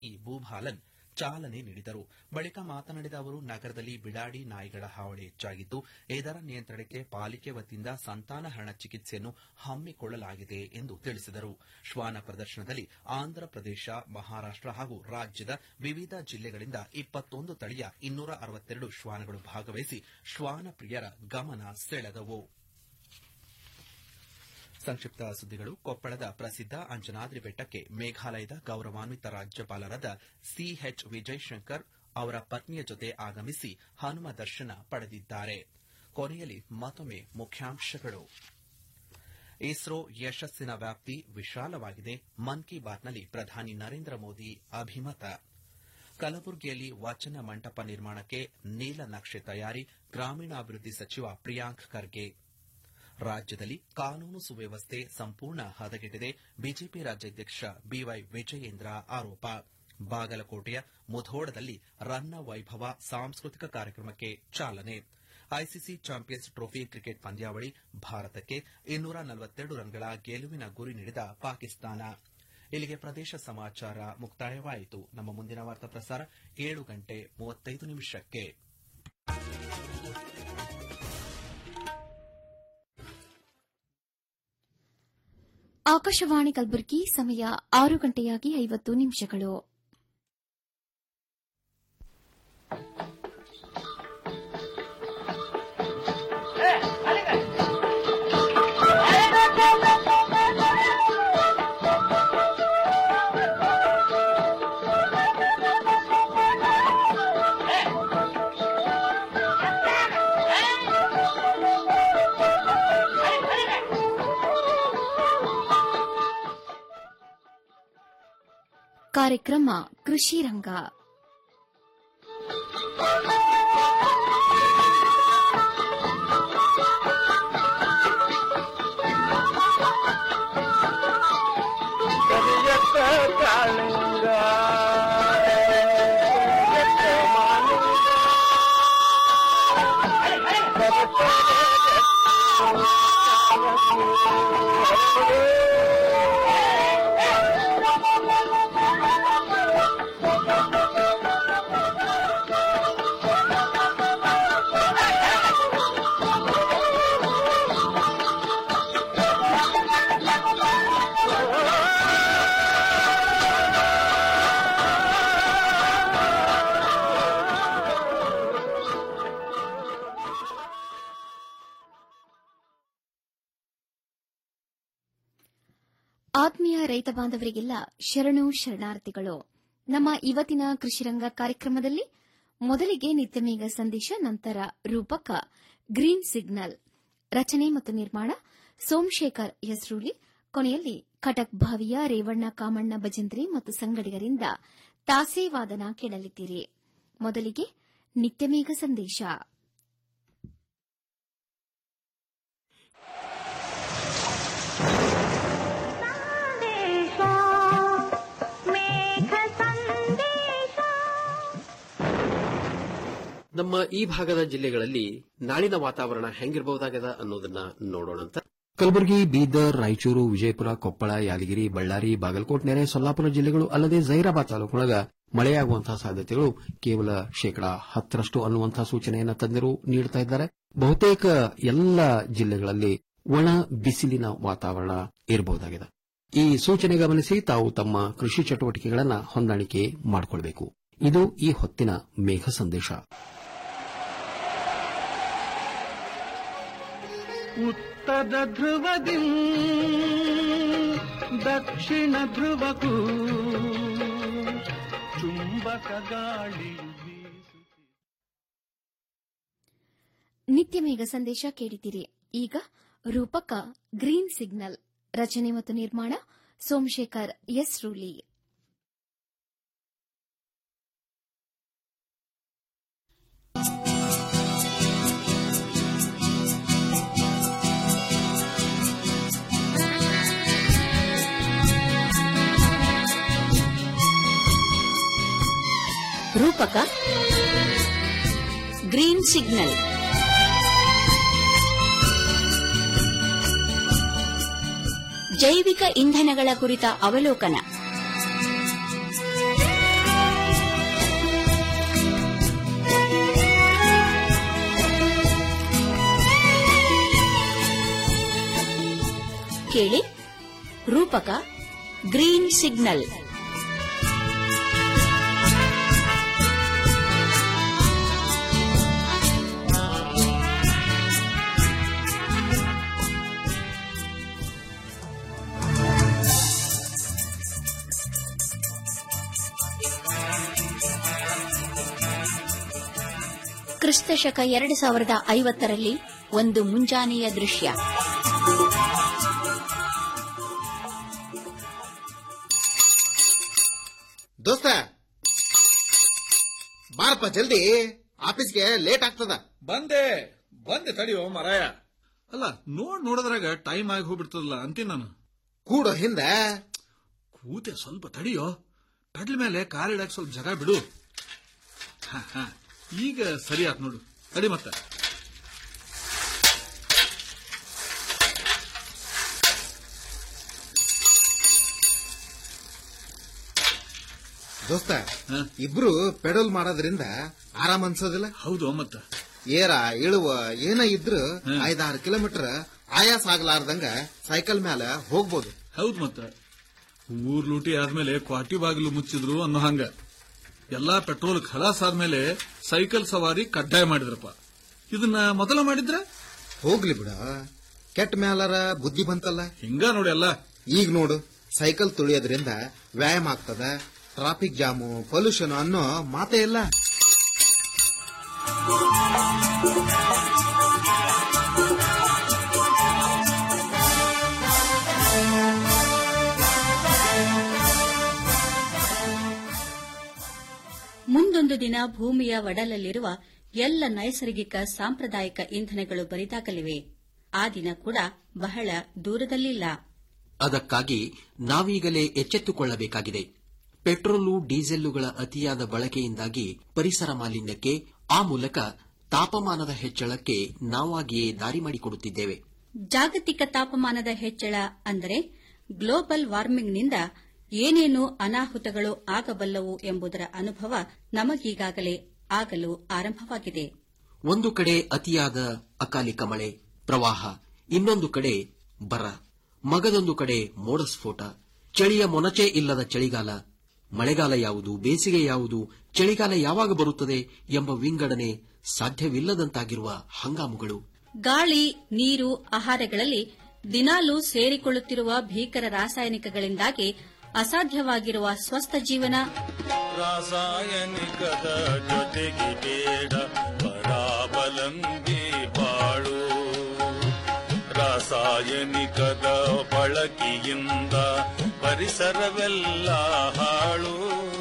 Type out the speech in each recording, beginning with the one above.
E ಭೂಭಾಲನ್ ಚಾಲನೆ ನೀಡಿದರು ಬಳಿಕ ಮಾತನಾಡಿದ ಅವರು ನಗರದಲ್ಲಿ ಬಿಡಾಡಿ ನಾಯಿಗಳ ಹಾವಳಿ ಹೆಚ್ಚಾಗಿದ್ದು ಇದರ ನಿಯಂತ್ರಣಕ್ಕೆ ಪಾಲಿಕೆ ವತಿಯಿಂದ ಸಂತಾನಹರಣ ಚಿಕಿತ್ಸೆಯನ್ನು ಹಮ್ಮಿಕೊಳ್ಳಲಾಗಿದೆ ಎಂದು ತಿಳಿಸಿದರು ಶ್ವಾನ ಪ್ರದರ್ಶನದಲ್ಲಿ ಆಂಧ್ರಪ್ರದೇಶ ಮಹಾರಾಷ್ಟ ಹಾಗೂ ರಾಜ್ಯದ ವಿವಿಧ ಜಿಲ್ಲೆಗಳಿಂದ ಇಪ್ಪತ್ತೊಂದು ತಳಿಯ ಇನ್ನೂರ ಅರವತ್ತೆರಡು ಶ್ವಾನಗಳು ಭಾಗವಹಿಸಿ ಶ್ವಾನ ಪ್ರಿಯರ ಗಮನ ಸೆಳೆದವು ಸಂಕ್ಷಿಪ್ತ ಸುದ್ದಿಗಳು ಕೊಪ್ಪಳದ ಪ್ರಸಿದ್ದ ಅಂಜನಾದ್ರಿ ಬೆಟ್ಟಕ್ಕೆ ಮೇಘಾಲಯದ ಗೌರವಾನ್ವಿತ ರಾಜ್ಯಪಾಲರಾದ ಸಿಎಚ್ ವಿಜಯಶಂಕರ್ ಅವರ ಪತ್ನಿಯ ಜೊತೆ ಆಗಮಿಸಿ ಹನುಮ ದರ್ಶನ ಪಡೆದಿದ್ದಾರೆ ಕೊನೆಯಲ್ಲಿ ಮತ್ತೊಮ್ಮೆ ಮುಖ್ಯಾಂಶಗಳು ಇಸ್ರೋ ಯಶಸ್ಸಿನ ವ್ಯಾಪ್ತಿ ವಿಶಾಲವಾಗಿದೆ ಮನ್ ಕಿ ಬಾತ್ನಲ್ಲಿ ಪ್ರಧಾನಿ ನರೇಂದ್ರ ಮೋದಿ ಅಭಿಮತ ಕಲಬುರಗಿಯಲ್ಲಿ ವಚನ ಮಂಟಪ ನಿರ್ಮಾಣಕ್ಕೆ ನೀಲನಕ್ಷೆ ತಯಾರಿ ಗ್ರಾಮೀಣಾಭಿವೃದ್ಧಿ ಸಚಿವ ಪ್ರಿಯಾಂಕ್ ಖರ್ಗೆ ರಾಜ್ಯದಲ್ಲಿ ಕಾನೂನು ಸುವ್ಯವಸ್ಥೆ ಸಂಪೂರ್ಣ ಹದಗೆಟ್ಟಿದೆ ಬಿಜೆಪಿ ರಾಜ್ಯಾಧ್ಯಕ್ಷ ಬಿವೈ ವಿಜಯೇಂದ್ರ ಆರೋಪ ಬಾಗಲಕೋಟೆಯ ಮುಧೋಡದಲ್ಲಿ ರನ್ನ ವೈಭವ ಸಾಂಸ್ಕೃತಿಕ ಕಾರ್ಯಕ್ರಮಕ್ಕೆ ಚಾಲನೆ ಐಸಿಸಿ ಚಾಂಪಿಯನ್ಸ್ ಟ್ರೋಫಿ ಕ್ರಿಕೆಟ್ ಪಂದ್ಯಾವಳಿ ಭಾರತಕ್ಕೆ ಇನ್ನೂರ ನಲವತ್ತೆರಡು ರನ್ಗಳ ಗೆಲುವಿನ ಗುರಿ ನೀಡಿದ ಪಾಕಿಸ್ತಾನ ಇಲ್ಲಿಗೆ ಪ್ರದೇಶ ಸಮಾಚಾರ ಮುಕ್ತಾಯವಾಯಿತು ನಮ್ಮ ಮುಂದಿನ ವಾರ್ತಾ ಪ್ರಸಾರ ಏಳು ಗಂಟೆ ಮೂವತ್ತೈದು ನಿಮಿಷಕ್ಕೆ ಆಕಾಶವಾಣಿ ಕಲಬುರಗಿ ಸಮಯ ಆರು ಗಂಟೆಯಾಗಿ ಐವತ್ತು ನಿಮಿಷಗಳು ಕಾರ್ಯಕ್ರಮ ಕೃಷಿ ರಂಗ ಕರಿಯತ್ತ ಕಾಳಿಂಗ ಕರಿಯತ್ತ ಮಾಲಿಂಗ ಆತ್ಮೀಯ ರೈತ ಬಾಂಧವರಿಗೆಲ್ಲ ಶರಣು ಶರಣಾರ್ಥಿಗಳು ನಮ್ಮ ಇವತ್ತಿನ ಕೃಷಿರಂಗ ಕಾರ್ಯಕ್ರಮದಲ್ಲಿ ಮೊದಲಿಗೆ ನಿತ್ಯಮೇಘ ಸಂದೇಶ ನಂತರ ರೂಪಕ ಗ್ರೀನ್ ಸಿಗ್ನಲ್ ರಚನೆ ಮತ್ತು ನಿರ್ಮಾಣ ಸೋಮಶೇಖರ್ ಯಸ್ರೂಲಿ ಕೊನೆಯಲ್ಲಿ ಕಟಕ್ ಭಾವಿಯ ರೇವಣ್ಣ ಕಾಮಣ್ಣ ಭಜಂತ್ರಿ ಮತ್ತು ಸಂಗಡಿಗರಿಂದ ತಾಸೇ ವಾದನ ಕೇಳಲಿದ್ದೀರಿ ಮೊದಲಿಗೆ ನಿತ್ಯಮೇಘ ಸಂದೇಶ ಸಂದೇಶ ಮೇಘ ಸಂದೇಶ ನಮ್ಮ ಈ ಭಾಗದ ಜಿಲ್ಲೆಗಳಲ್ಲಿ ನಾಳಿನ ವಾತಾವರಣ ಹೆಂಗಿರಬಹುದಾಗದ ಅನ್ನೋದನ್ನ ನೋಡೋಣಂತ ಕಲಬುರಗಿ ಬೀದರ್ ರಾಯಚೂರು ವಿಜಯಪುರ ಕೊಪ್ಪಳ ಯಾದಗಿರಿ ಬಳ್ಳಾರಿ ಬಾಗಲಕೋಟ್ ನೆರೆ ಸೊಲ್ಲಾಪುರ ಜಿಲ್ಲೆಗಳು ಅಲ್ಲದೆ ಜೈರಾಬಾದ್ ತಾಲೂಕೊಳಗ ಮಳೆಯಾಗುವಂತಹ ಸಾಧ್ಯತೆಗಳು ಕೇವಲ ಶೇಕಡಾ ಹತ್ತರಷ್ಟು ಅನ್ನುವಂತಹ ಸೂಚನೆಯನ್ನು ತಜ್ಞರು ನೀಡುತ್ತಾ ಇದ್ದಾರೆ ಬಹುತೇಕ ಎಲ್ಲ ಜಿಲ್ಲೆಗಳಲ್ಲಿ ಒಣ ಬಿಸಿಲಿನ ವಾತಾವರಣ ಇರಬಹುದಾಗಿದೆ ಈ ಸೂಚನೆ ಗಮನಿಸಿ ತಾವು ತಮ್ಮ ಕೃಷಿ ಚಟುವಟಿಕೆಗಳನ್ನು ಹೊಂದಾಣಿಕೆ ಮಾಡಿಕೊಳ್ಳಬೇಕು ಇದು ಈ ಹೊತ್ತಿನ ಮೇಘ ಸಂದೇಶ ಉತ್ತರ ಧ್ರುವದಿ ದಕ್ಷಿಣ ಧ್ರುವಕ್ಕೂ ಚುಂಬಕ ಗಾಳಿಯು ಬೀಸುತ್ತಿದೆ ನಿತ್ಯಮೇಘ ಸಂದೇಶ ಕೇಳಿದಿರಿ ಈಗ ರೂಪಕ ಗ್ರೀನ್ ಸಿಗ್ನಲ್ ರಚನೆ ಮತ್ತು ನಿರ್ಮಾಣ ಸೋಮಶೇಖರ್ ಎಸ್ ರೂಲಿ ರೂಪಕ ಗ್ರೀನ್ ಸಿಗ್ನಲ್ ಜೈವಿಕ ಇಂಧನಗಳ ಕುರಿತ ಅವಲೋಕನ ಕೇಳಿ ರೂಪಕ ಗ್ರೀನ್ ಸಿಗ್ನಲ್ ಕ್ರಿಸ್ತಶಕ ಎರಡು ಸಾವಿರದ ಐವತ್ತರಲ್ಲಿ ಒಂದು ಮುಂಜಾನೆಯ ದೃಶ್ಯ ದೋಸ್ತ ಬಾರಪ್ಪ ಜಲ್ದಿ ಆಫೀಸ್ಗೆ ಲೇಟ್ ಆಗ್ತದ ಬಂದೆ ಬಂದೆ ತಡಿಯೋ ಮರಾಯ ಅಲ್ಲ ನೋಡ್ ನೋಡಿದ್ರಾಗ ಟೈಮ್ ಆಗಿ ಹೋಗ್ಬಿಡ್ತದಲ್ಲ ಅಂತೀನಿ ನಾನು ಕೂಡೋ ಹಿಂದ ಕೂತೆ ಸ್ವಲ್ಪ ತಡಿಯೋ ಪೆಡ್ಲ್ ಮೇಲೆ ಕಾಲಿಡಕ್ ಸ್ವಲ್ಪ ಜಾಗ ಬಿಡು ಹ, ಹ. ಈಗ ಸರಿ ಆತ್ ನೋಡು ತಡಿ ಮತ್ತೆ ದೋಸ್ತ ಇಬ್ರು ಪೆಡಲ್ ಮಾಡೋದ್ರಿಂದ ಆರಾಮ್ ಅನ್ಸೋದಿಲ್ಲ ಹೌದು ಮತ್ತ ಏರ ಇಳುವ ಏನ ಇದ್ರು ಐದಾರು ಕಿಲೋಮೀಟರ್ ಆಯಾಸ ಆಗ್ಲಾರ್ದಂಗ ಸೈಕಲ್ ಮ್ಯಾಲ ಹೋಗ್ಬೋದು ಹೌದು ಮತ್ತ ಊರ್ ಲೂಟಿ ಆದ್ಮೇಲೆ ಕ್ವಾಟಿ ಬಾಗಿಲು ಮುಚ್ಚಿದ್ರು ಅನ್ನೋ ಹಂಗ ಎಲ್ಲಾ ಪೆಟ್ರೋಲ್ ಖಲಾಸ್ ಆದ್ಮೇಲೆ ಸೈಕಲ್ ಸವಾರಿ ಕಡ್ಡಾಯ ಮಾಡಿದ್ರಪ್ಪ ಇದನ್ನ ಮೊದಲ ಮಾಡಿದ್ರ ಹೋಗ್ಲಿ ಬಿಡ ಕೆಟ್ಟ ಮ್ಯಾಲರ ಬುದ್ಧಿ ಬಂತಲ್ಲ ಹಿಂಗ ನೋಡಿ ಎಲ್ಲ ಈಗ ನೋಡು ಸೈಕಲ್ ತುಳಿಯೋದ್ರಿಂದ ವ್ಯಾಯಾಮ ಆಗ್ತದ ಟ್ರಾಫಿಕ್ ಜಾಮು ಪೊಲ್ಯೂಷನ್ ಅನ್ನೋ ಮಾತೇ ಇಲ್ಲ ಮುಂದೊಂದು ದಿನ ಭೂಮಿಯ ಒಡಲಲ್ಲಿರುವ ಎಲ್ಲ ನೈಸರ್ಗಿಕ ಸಾಂಪ್ರದಾಯಿಕ ಇಂಧನಗಳು ಬರಿದಾಗಲಿವೆ ಆ ದಿನ ಕೂಡ ಬಹಳ ದೂರದಲ್ಲಿಲ್ಲ ಅದಕ್ಕಾಗಿ ನಾವೀಗಲೇ ಎಚ್ಚೆತ್ತುಕೊಳ್ಳಬೇಕಾಗಿದೆ ಪೆಟ್ರೋಲು ಡೀಸೆಲ್ಲುಗಳ ಅತಿಯಾದ ಬಳಕೆಯಿಂದಾಗಿ ಪರಿಸರ ಮಾಲಿನ್ಯಕ್ಕೆ ಆ ಮೂಲಕ ತಾಪಮಾನದ ಹೆಚ್ಚಳಕ್ಕೆ ನಾವಾಗಿಯೇ ದಾರಿ ಮಾಡಿಕೊಡುತ್ತಿದ್ದೇವೆ ಜಾಗತಿಕ ತಾಪಮಾನದ ಹೆಚ್ಚಳ ಅಂದರೆ ಗ್ಲೋಬಲ್ ವಾರ್ಮಿಂಗ್ನಿಂದ ಏನೇನು ಅನಾಹುತಗಳು ಆಗಬಲ್ಲವು ಎಂಬುದರ ಅನುಭವ ನಮಗೀಗಾಗಲೇ ಆಗಲು ಆರಂಭವಾಗಿದೆ ಒಂದು ಕಡೆ ಅತಿಯಾದ ಅಕಾಲಿಕ ಮಳೆ ಪ್ರವಾಹ ಇನ್ನೊಂದು ಕಡೆ ಬರ ಮಗದೊಂದು ಕಡೆ ಮೋಡಸ್ಫೋಟ ಚಳಿಯ ಮೊನಚೆ ಇಲ್ಲದ ಚಳಿಗಾಲ ಮಳೆಗಾಲ ಯಾವುದು ಬೇಸಿಗೆ ಯಾವುದು ಚಳಿಗಾಲ ಯಾವಾಗ ಬರುತ್ತದೆ ಎಂಬ ವಿಂಗಡಣೆ ಸಾಧ್ಯವಿಲ್ಲದಂತಾಗಿರುವ ಹಂಗಾಮುಗಳು ಗಾಳಿ ನೀರು ಆಹಾರಗಳಲ್ಲಿ ದಿನಾಲೂ ಸೇರಿಕೊಳ್ಳುತ್ತಿರುವ ಭೀಕರ ರಾಸಾಯನಿಕಗಳಿಂದಾಗಿ ಅಸಾಧ್ಯವಾಗಿರುವ ಸ್ವಸ್ಥ ಜೀವನ ರಾಸಾಯನಿಕದ ಜೊತೆಗೆ ಬೇಡ ಪರಾವಲಂಬಿ ಬಾಳು ರಾಸಾಯನಿಕದ ಬಳಕೆಯಿಂದ ಪರಿಸರವೆಲ್ಲ ಹಾಳು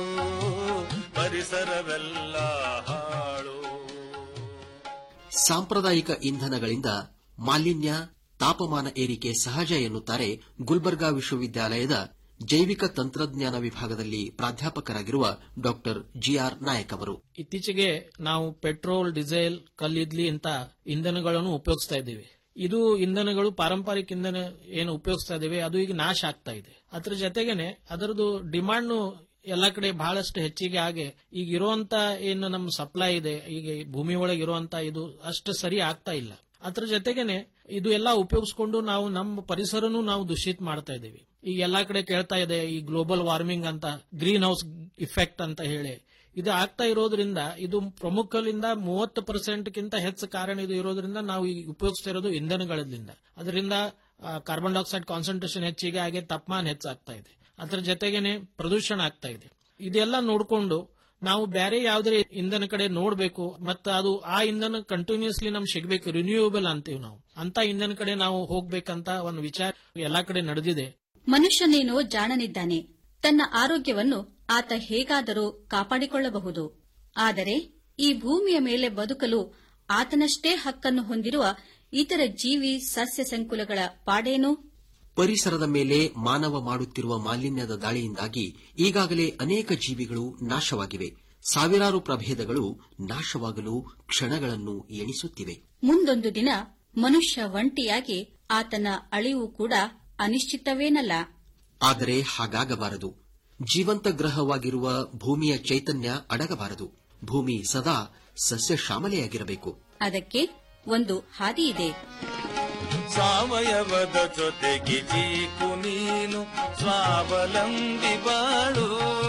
ಪರಿಸರವೆಲ್ಲ ಹಾಳು ಸಾಂಪ್ರದಾಯಿಕ ಇಂಧನಗಳಿಂದ ಮಾಲಿನ್ಯ ತಾಪಮಾನ ಏರಿಕೆ ಸಹಜ ಎನ್ನುತ್ತಾರೆ ಗುಲ್ಬರ್ಗಾ ವಿಶ್ವವಿದ್ಯಾಲಯದ ಜೈವಿಕ ತಂತ್ರಜ್ಞಾನ ವಿಭಾಗದಲ್ಲಿ ಪ್ರಾಧ್ಯಾಪಕರಾಗಿರುವ ಡಾ ಜಿಆರ್ ನಾಯಕ್ ಅವರು ಇತ್ತೀಚೆಗೆ ನಾವು ಪೆಟ್ರೋಲ್ ಡೀಸೆಲ್ ಕಲ್ಲಿದ್ಲಿ ಅಂತ ಇಂಧನಗಳನ್ನು ಉಪಯೋಗಿಸ್ತಾ ಇದ್ದೀವಿ ಇದು ಇಂಧನಗಳು ಪಾರಂಪರಿಕ ಇಂಧನ ಏನು ಉಪಯೋಗಿಸ್ತಾ ಇದ್ದೀವಿ ಅದು ಈಗ ನಾಶ ಆಗ್ತಾ ಇದೆ ಅದ್ರ ಜೊತೆಗೇನೆ ಅದರದ್ದು ಡಿಮಾಂಡ್ ಎಲ್ಲಾ ಕಡೆ ಬಹಳಷ್ಟು ಹೆಚ್ಚಿಗೆ ಆಗಿ ಈಗ ಇರುವಂತ ಏನು ನಮ್ಮ ಸಪ್ಲೈ ಇದೆ ಈಗ ಈ ಭೂಮಿ ಒಳಗೆ ಇರುವಂತ ಇದು ಅಷ್ಟು ಸರಿ ಆಗ್ತಾ ಇಲ್ಲ ಅದ್ರ ಜೊತೆಗೇನೆ ಇದು ಎಲ್ಲ ಉಪಯೋಗಿಸ್ಕೊಂಡು ನಾವು ನಮ್ಮ ಪರಿಸರನೂ ನಾವು ದೂಷಿತ ಮಾಡ್ತಾ ಇದ್ದೀವಿ ಈಗ ಎಲ್ಲಾ ಕಡೆ ಕೇಳ್ತಾ ಇದೆ ಈ ಗ್ಲೋಬಲ್ ವಾರ್ಮಿಂಗ್ ಅಂತ ಗ್ರೀನ್ ಹೌಸ್ ಇಫೆಕ್ಟ್ ಅಂತ ಹೇಳಿ ಇದು ಆಗ್ತಾ ಇರೋದ್ರಿಂದ ಇದು ಪ್ರಮುಖಲಿಂದ ಮೂವತ್ತು ಪರ್ಸೆಂಟ್ಗಿಂತ ಹೆಚ್ಚು ಕಾರಣ ಇದು ಇರೋದ್ರಿಂದ ನಾವು ಈಗ ಉಪಯೋಗಿಸ್ತಾ ಇರೋದು ಇಂಧನಗಳಿಂದ ಅದರಿಂದ ಕಾರ್ಬನ್ ಡೈಆಕ್ಸೈಡ್ ಕಾನ್ಸಂಟ್ರೇಷನ್ ಹೆಚ್ಚಿಗೆ ಆಗಿ ತಾಪಮಾನ ಹೆಚ್ಚಾಗ್ತಾ ಇದೆ ಅದರ ಜೊತೆಗೇನೆ ಪ್ರದೂಷಣ ಆಗ್ತಾ ಇದೆ ಇದೆಲ್ಲ ನೋಡಿಕೊಂಡು ನಾವು ಬೇರೆ ಯಾವುದೇ ಇಂಧನ ಕಡೆ ನೋಡಬೇಕು ಮತ್ತು ಅದು ಆ ಇಂಧನ ಕಂಟಿನ್ಯೂಸ್ಲಿ ನಮ್ಗೆ ಸಿಗಬೇಕು ರಿನ್ಯೂಯಬಲ್ ಅಂತೀವಿ ನಾವು ಅಂತ ಇಂಧನ ಕಡೆ ನಾವು ಹೋಗ್ಬೇಕಂತ ಒಂದು ವಿಚಾರ ಎಲ್ಲಾ ಕಡೆ ನಡೆದಿದೆ ಮನುಷ್ಯನೇನೋ ಜಾಣನಿದ್ದಾನೆ ತನ್ನ ಆರೋಗ್ಯವನ್ನು ಆತ ಹೇಗಾದರೂ ಕಾಪಾಡಿಕೊಳ್ಳಬಹುದು ಆದರೆ ಈ ಭೂಮಿಯ ಮೇಲೆ ಬದುಕಲು ಆತನಷ್ಟೇ ಹಕ್ಕನ್ನು ಹೊಂದಿರುವ ಇತರ ಜೀವಿ ಸಸ್ಯ ಸಂಕುಲಗಳ ಪಾಡೇನು ಪರಿಸರದ ಮೇಲೆ ಮಾನವ ಮಾಡುತ್ತಿರುವ ಮಾಲಿನ್ಯದ ದಾಳಿಯಿಂದಾಗಿ ಈಗಾಗಲೇ ಅನೇಕ ಜೀವಿಗಳು ನಾಶವಾಗಿವೆ ಸಾವಿರಾರು ಪ್ರಭೇದಗಳು ನಾಶವಾಗಲು ಕ್ಷಣಗಳನ್ನು ಎಣಿಸುತ್ತಿವೆ ಮುಂದೊಂದು ದಿನ ಮನುಷ್ಯ ಒಂಟಿಯಾಗಿ ಆತನ ಅಳಿವು ಕೂಡ ಅನಿಶ್ಚಿತವೇನಲ್ಲ ಆದರೆ ಹಾಗಾಗಬಾರದು ಜೀವಂತ ಗ್ರಹವಾಗಿರುವ ಭೂಮಿಯ ಚೈತನ್ಯ ಅಡಗಬಾರದು ಭೂಮಿ ಸದಾ ಸಸ್ಯ ಶ್ಯಾಮಲೆಯಾಗಿರಬೇಕು ಅದಕ್ಕೆ ಒಂದು ಹಾದಿ ಇದೆ ಸಾವಯವದ ಜೊತೆಗೆ ಜೀಕು ನೀನು ಸ್ವಾವಲಂಬಿ ಬಾಳು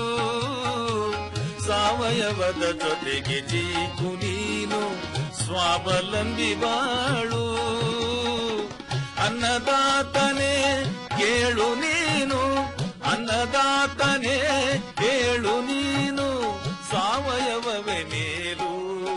ಸಾವಯವದ ಜೊತೆಗೆ ಜೀಕು ನೀನು ಸ್ವಾವಲಂಬಿ ಬಾಳು ಅನ್ನದಾತನೇ ಕೇಳು ನೀನು ಅನ್ನದಾತನೇ ಕೇಳು ನೀನು ಸಾವಯವವೇ ಮೇಲು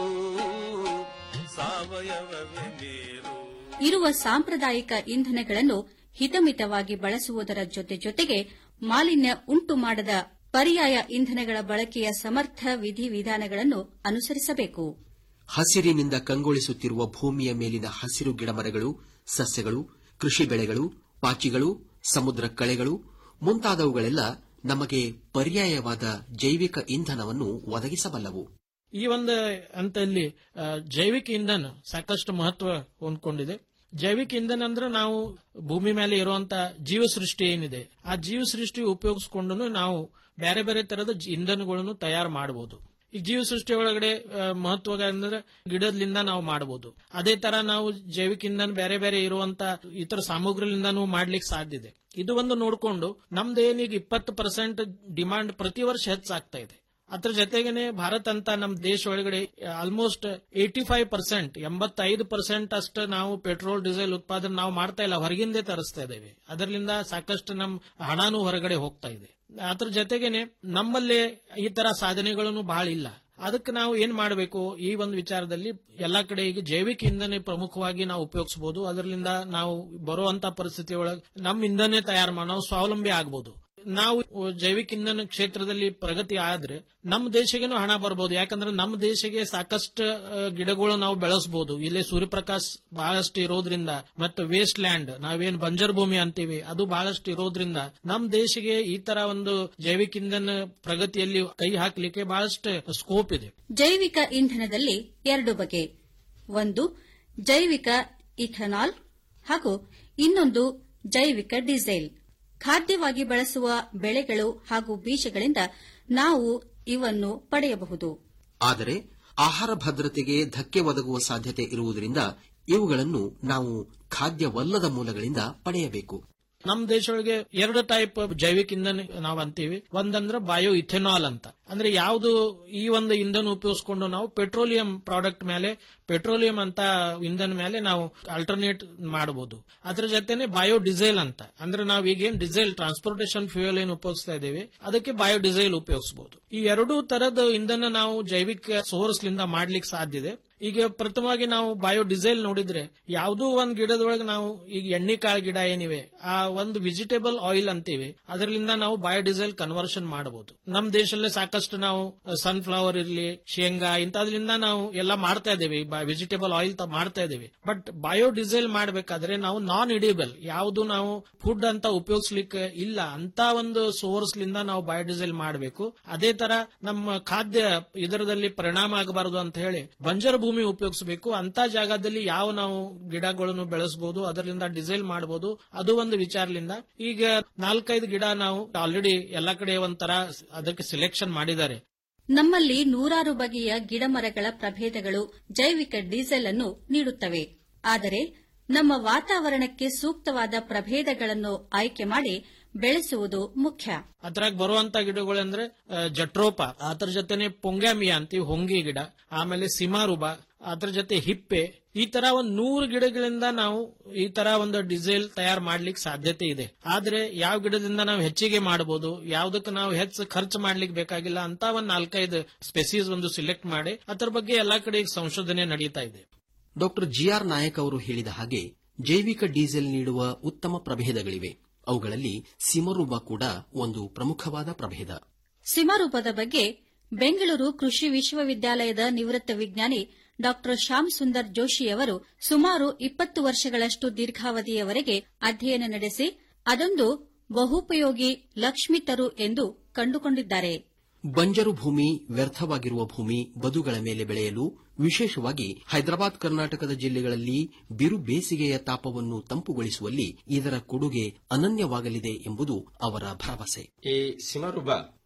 ಸಾವಯವವೇ ಮೇಲು ಇರುವ ಸಾಂಪ್ರದಾಯಿಕ ಇಂಧನಗಳನ್ನು ಹಿತಮಿತವಾಗಿ ಬಳಸುವುದರ ಜೊತೆ ಜೊತೆಗೆ ಮಾಲಿನ್ಯ ಉಂಟು ಮಾಡದ ಪರ್ಯಾಯ ಇಂಧನಗಳ ಬಳಕೆಯ ಸಮರ್ಥ ವಿಧಿವಿಧಾನಗಳನ್ನು ಅನುಸರಿಸಬೇಕು ಹಸಿರಿನಿಂದ ಕಂಗೊಳಿಸುತ್ತಿರುವ ಭೂಮಿಯ ಮೇಲಿನ ಹಸಿರು ಗಿಡಮರಗಳು ಸಸ್ಯಗಳು ಕೃಷಿ ಬೆಳೆಗಳು ಪಾಚಿಗಳು ಸಮುದ್ರ ಕಳೆಗಳು ಮುಂತಾದವುಗಳೆಲ್ಲ ನಮಗೆ ಪರ್ಯಾಯವಾದ ಜೈವಿಕ ಇಂಧನವನ್ನು ಒದಗಿಸಬಲ್ಲವು ಈ ಒಂದು ಹಂತದಲ್ಲಿ ಆ, ಜೈವಿಕ ಇಂಧನ ಸಾಕಷ್ಟು ಮಹತ್ವ ಹೊಂದ್ಕೊಂಡಿದೆ ಜೈವಿಕ ಇಂಧನ ಅಂದ್ರೆ ನಾವು ಭೂಮಿ ಮೇಲೆ ಇರುವಂತ ಜೀವ ಸೃಷ್ಟಿ ಏನಿದೆ ಆ ಜೀವ ಸೃಷ್ಟಿ ಉಪಯೋಗಿಸಿಕೊಂಡು ನಾವು ಬೇರೆ ಬೇರೆ ತರದ ಜಿ- ಇಂಧನಗಳನ್ನು ತಯಾರು ಮಾಡಬಹುದು ಈ ಜೀವ ಸೃಷ್ಟಿ ಒಳಗಡೆ ಆ, ಮಹತ್ವ ಅಂದ್ರೆ ಗಿಡದಿಂದ ನಾವು ಮಾಡಬಹುದು ಅದೇ ತರ ನಾವು ಜೈವಿಕ ಇಂಧನ ಬೇರೆ ಬೇರೆ ಇರುವಂತ ಇತರ ಸಾಮಗ್ರಿಗಳಿಂದನೂ ಮಾಡ್ಲಿಕ್ಕೆ ಸಾಧ್ಯ ಇದೆ ಇದು ಒಂದು ನೋಡಿಕೊಂಡು ನಮ್ದು ಏನೀಗ ಇಪ್ಪತ್ತು ಪರ್ಸೆಂಟ್ ಡಿಮಾಂಡ್ ಪ್ರತಿ ವರ್ಷ ಹೆಚ್ಚಾಗ್ತಾ ಇದೆ ಅದ್ರ ಜೊತೆಗೇನೆ ಭಾರತ ಅಂತ ನಮ್ಮ ದೇಶ ಒಳಗಡೆ ಆಲ್ಮೋಸ್ಟ್ ಏಟಿ ಫೈವ್ ಪರ್ಸೆಂಟ್ ಎಂಬತ್ತೈದು ಪರ್ಸೆಂಟ್ ಅಷ್ಟು ನಾವು ಪೆಟ್ರೋಲ್ ಡೀಸೆಲ್ ಉತ್ಪಾದನೆ ನಾವು ಮಾಡ್ತಾ ಇಲ್ಲ ಹೊರಗಿಂದೇ ತರಿಸ್ತಾ ಇದ್ದೇವೆ ಅದರಿಂದ ಸಾಕಷ್ಟು ನಮ್ ಹಣನೂ ಹೊರಗಡೆ ಹೋಗ್ತಾ ಇದೆ ಅದ್ರ ಜೊತೆಗೇನೆ ನಮ್ಮಲ್ಲಿ ಈ ತರ ಸಾಧನೆಗಳನ್ನು ಬಹಳ ಇಲ್ಲ ಅದಕ್ಕೆ ನಾವು ಏನ್ ಮಾಡಬೇಕು ಈ ಒಂದು ವಿಚಾರದಲ್ಲಿ ಎಲ್ಲಾ ಕಡೆ ಈಗ ಜೈವಿಕ ಇಂಧನ ಪ್ರಮುಖವಾಗಿ ನಾವು ಉಪಯೋಗಿಸಬಹುದು ಅದರಿಂದ ನಾವು ಬರುವಂತ ಪರಿಸ್ಥಿತಿ ಒಳಗೆ ನಮ್ಮ ಇಂಧನ ತಯಾರು ಮಾಡಿ ನಾವು ಸ್ವಾವಲಂಬಿ ಆಗಬಹುದು ನಾವು ಜೈವಿಕ ಇಂಧನ ಕ್ಷೇತ್ರದಲ್ಲಿ ಪ್ರಗತಿ ಆದ್ರೆ ನಮ್ಮ ದೇಶಗೇನು ಹಣ ಬರ್ಬೋದು ಯಾಕಂದ್ರೆ ನಮ್ಮ ದೇಶಕ್ಕೆ ಸಾಕಷ್ಟು ಆ, ಗಿಡಗಳು ನಾವು ಬೆಳೆಸಬಹುದು ಇಲ್ಲಿ ಸೂರ್ಯಪ್ರಕಾಶ್ ಬಹಳಷ್ಟು ಇರೋದ್ರಿಂದ ಮತ್ತು ವೇಸ್ಟ್ ಲ್ಯಾಂಡ್ ನಾವೇನ್ ಬಂಜರ್ ಭೂಮಿ ಅಂತೀವಿ ಅದು ಬಹಳಷ್ಟು ಇರೋದ್ರಿಂದ ನಮ್ಮ ದೇಶಕ್ಕೆ ಈ ತರ ಒಂದು ಜೈವಿಕ ಇಂಧನ ಪ್ರಗತಿಯಲ್ಲಿ ಕೈ ಹಾಕಲಿಕ್ಕೆ ಬಹಳಷ್ಟು ಸ್ಕೋಪ್ ಇದೆ ಜೈವಿಕ ಇಂಧನದಲ್ಲಿ ಎರಡು ಬಗೆ ಒಂದು ಜೈವಿಕ ಇಥನಾಲ್ ಹಾಗೂ ಇನ್ನೊಂದು ಜೈವಿಕ ಡೀಸೆಲ್ ಖಾದ್ಯವಾಗಿ ಬಳಸುವ ಬೆಳೆಗಳು ಹಾಗೂ ಬೀಜಗಳಿಂದ ನಾವು ಇವನ್ನು ಪಡೆಯಬಹುದು ಆದರೆ ಆಹಾರ ಭದ್ರತೆಗೆ ಧಕ್ಕೆ ಒದಗುವ ಸಾಧ್ಯತೆ ಇರುವುದರಿಂದ ಇವುಗಳನ್ನು ನಾವು ಖಾದ್ಯವಲ್ಲದ ಮೂಲಗಳಿಂದ ಪಡೆಯಬೇಕು ನಮ್ಮ ದೇಶದೊಳಗೆ ಎರಡು ಟೈಪ್ ಜೈವಿಕ ಇಂಧನ ನಾವು ಅಂತೀವಿ ಒಂದಂದ್ರೆ ಬಯೋ ಇಥೆನಾಲ್ ಅಂತ ಅಂದ್ರೆ ಯಾವುದು ಈ ಒಂದು ಇಂಧನ ಉಪಯೋಗಿಸಿಕೊಂಡು ನಾವು ಪೆಟ್ರೋಲಿಯಂ ಪ್ರಾಡಕ್ಟ್ ಮೇಲೆ ಪೆಟ್ರೋಲಿಯಂ ಅಂತ ಇಂಧನ ಮೇಲೆ ನಾವು ಅಲ್ಟರ್ನೇಟ್ ಮಾಡಬಹುದು ಅದ್ರ ಜೊತೆನೆ ಬಯೋ ಡಿಸೇಲ್ ಅಂತ ಅಂದ್ರೆ ನಾವು ಈಗೇನ್ ಡಿಸೇಲ್ ಟ್ರಾನ್ಸ್ಪೋರ್ಟೇಷನ್ ಫ್ಯೂಯಲ್ ಏನು ಉಪಯೋಗಿಸ್ತಾ ಇದ್ದೇವೆ ಅದಕ್ಕೆ ಬಯೋ ಡಿಸೇಲ್ ಉಪಯೋಗಿಸಬಹುದು ಈ ಎರಡೂ ತರದ ಇಂಧನ ನಾವು ಜೈವಿಕ ಸೋರ್ಸ್ ಲಿಂದ ಮಾಡ್ಲಿಕ್ಕೆ ಸಾಧ್ಯ ಇದೆ ಈಗ ಪ್ರಥಮವಾಗಿ ನಾವು ಬಯೋ ಡಿಸೇಲ್ ನೋಡಿದ್ರೆ ಯಾವುದೋ ಒಂದ್ ಗಿಡದೊಳಗೆ ನಾವು ಈಗ ಎಣ್ಣೆ ಕಾಳು ಗಿಡ ಏನಿವೆ ಆ ಒಂದು ವೆಜಿಟೇಬಲ್ ಆಯಿಲ್ ಅಂತೀವಿ ಅದರಿಂದ ನಾವು ಬಯೋ ಡಿಸೇಲ್ ಕನ್ವರ್ಷನ್ ಮಾಡಬಹುದು ನಮ್ಮ ದೇಶದಲ್ಲೇ ಸಾಕಷ್ಟು ನಾವು ಸನ್ಫ್ಲವರ್ ಇರ್ಲಿ ಶೇಂಗಾ ಇಂಥದ್ರಿಂದ ನಾವು ಎಲ್ಲ ಮಾಡ್ತಾ ಇದ್ದೇವೆ ವೆಜಿಟೇಬಲ್ ಆಯಿಲ್ ಮಾಡ್ತಾ ಇದ್ದೇವೆ ಬಟ್ ಬಯೋ ಡಿಸೇಲ್ ಮಾಡಬೇಕಾದ್ರೆ ನಾವು ನಾನ್ ಇಡಿಯಬಲ್ ಯಾವುದು ನಾವು ಫುಡ್ ಅಂತ ಉಪಯೋಗಿಸ್ಲಿಕ್ಕೆ ಇಲ್ಲ ಅಂತ ಒಂದು ಸೋರ್ಸ್ ಲಿಂದ ನಾವು ಬಯೋಡೀಸೆಲ್ ಮಾಡಬೇಕು ಅದೇ ತರ ನಮ್ಮ ಖಾದ್ಯ ಇದರದಲ್ಲಿ ಪರಿಣಾಮ ಆಗಬಾರದು ಅಂತ ಹೇಳಿ ಬಂಜರ ಭೂಮಿ ಉಪಯೋಗಿಸಬೇಕು ಅಂತ ಜಾಗದಲ್ಲಿ ಯಾವ ನಾವು ಗಿಡಗಳನ್ನು ಬೆಳೆಸಬಹುದು ಅದರಿಂದ ಡಿಸೇಲ್ ಮಾಡಬಹುದು ಅದು ಒಂದು ವಿಚಾರದಿಂದ ಈಗ ನಾಲ್ಕೈದು ಗಿಡ ನಾವು ಆಲ್ರೆಡಿ ಎಲ್ಲಾ ಕಡೆ ಒಂಥರ ಅದಕ್ಕೆ ಸೆಲೆಕ್ಷನ್ ಮಾಡಿದ್ದಾರೆ ನಮ್ಮಲ್ಲಿ ನೂರಾರು ಬಗೆಯ ಗಿಡಮರಗಳ ಪ್ರಭೇದಗಳು ಜೈವಿಕ ಡೀಸೆಲ್ ಅನ್ನು ನೀಡುತ್ತವೆ ಆದರೆ ನಮ್ಮ ವಾತಾವರಣಕ್ಕೆ ಸೂಕ್ತವಾದ ಪ್ರಭೇದಗಳನ್ನು ಆಯ್ಕೆ ಮಾಡಿ ಬೆಳೆಸುವುದು ಮುಖ್ಯ ಅದ್ರಾಗ ಬರುವಂತ ಗಿಡಗಳಂದ್ರೆ ಆ, ಜಟ್ರೋಪ ಅದ್ರ ಜೊತೆನೆ ಪೊಂಗ್ಯಾಮಿಯಾ ಅಂತೀವಿ ಹೊಂಗಿ ಗಿಡ ಆಮೇಲೆ ಸಿಮಾರುಬ ಅದ್ರ ಜೊತೆ ಹಿಪ್ಪೆ ಈ ತರ ಒಂದ್ ನೂರು ಗಿಡಗಳಿಂದ ನಾವು ಈ ತರ ಒಂದು ಡಿಸೇಲ್ ತಯಾರು ಮಾಡ್ಲಿಕ್ಕೆ ಸಾಧ್ಯತೆ ಇದೆ ಆದ್ರೆ ಯಾವ ಗಿಡದಿಂದ ನಾವು ಹೆಚ್ಚಿಗೆ ಮಾಡಬಹುದು ಯಾವ್ದಕ್ಕೆ ನಾವು ಹೆಚ್ಚು ಖರ್ಚು ಮಾಡ್ಲಿಕ್ಕೆ ಬೇಕಾಗಿಲ್ಲ ಅಂತ ಒಂದ್ ನಾಲ್ಕೈದು ಸ್ಪೆಸೀಸ್ ಒಂದು ಸಿಲೆಕ್ಟ್ ಮಾಡಿ ಅದ್ರ ಬಗ್ಗೆ ಎಲ್ಲಾ ಕಡೆ ಈಗ ಸಂಶೋಧನೆ ನಡೀತಾ ಇದೆ ಡಾಕ್ಟರ್ ಜಿಆರ್ ನಾಯಕ್ ಅವರು ಹೇಳಿದ ಹಾಗೆ ಜೈವಿಕ ಡೀಸೆಲ್ ನೀಡುವ ಉತ್ತಮ ಪ್ರಭೇದಗಳಿವೆ ಅವುಗಳಲ್ಲಿ ಸಿಮರುಬ ಕೂಡ ಒಂದು ಪ್ರಮುಖವಾದ ಪ್ರಭೇದ ಸಿಮರೂಪದ ಬಗ್ಗೆ ಬೆಂಗಳೂರು ಕೃಷಿ ವಿಶ್ವವಿದ್ಯಾಲಯದ ನಿವೃತ್ತ ವಿಜ್ಞಾನಿ ಡಾ ಶ್ಯಾಮ್ ಸುಂದರ್ ಜೋಶಿಯವರು ಸುಮಾರು ಇಪ್ಪತ್ತು ವರ್ಷಗಳಷ್ಟು ದೀರ್ಘಾವಧಿಯವರೆಗೆ ಅಧ್ಯಯನ ನಡೆಸಿ ಅದೊಂದು ಬಹುಪಯೋಗಿ ಲಕ್ಷ್ಮಿತರು ಎಂದು ಕಂಡುಕೊಂಡಿದ್ದಾರೆ ಬಂಜರು ಭೂಮಿ ವ್ಯರ್ಥವಾಗಿರುವ ಭೂಮಿ ಬದುಗಳ ಮೇಲೆ ಬೆಳೆಯಲು ವಿಶೇಷವಾಗಿ ಹೈದರಾಬಾದ್ ಕರ್ನಾಟಕದ ಜಿಲ್ಲೆಗಳಲ್ಲಿ ಬಿರು ಬೇಸಿಗೆಯ ತಾಪವನ್ನು ತಂಪುಗೊಳಿಸುವಲ್ಲಿ ಇದರ ಕೊಡುಗೆ ಅನನ್ಯವಾಗಲಿದೆ ಎಂಬುದು ಅವರ ಭರವಸೆ ಈ ಸಿಮರುಬ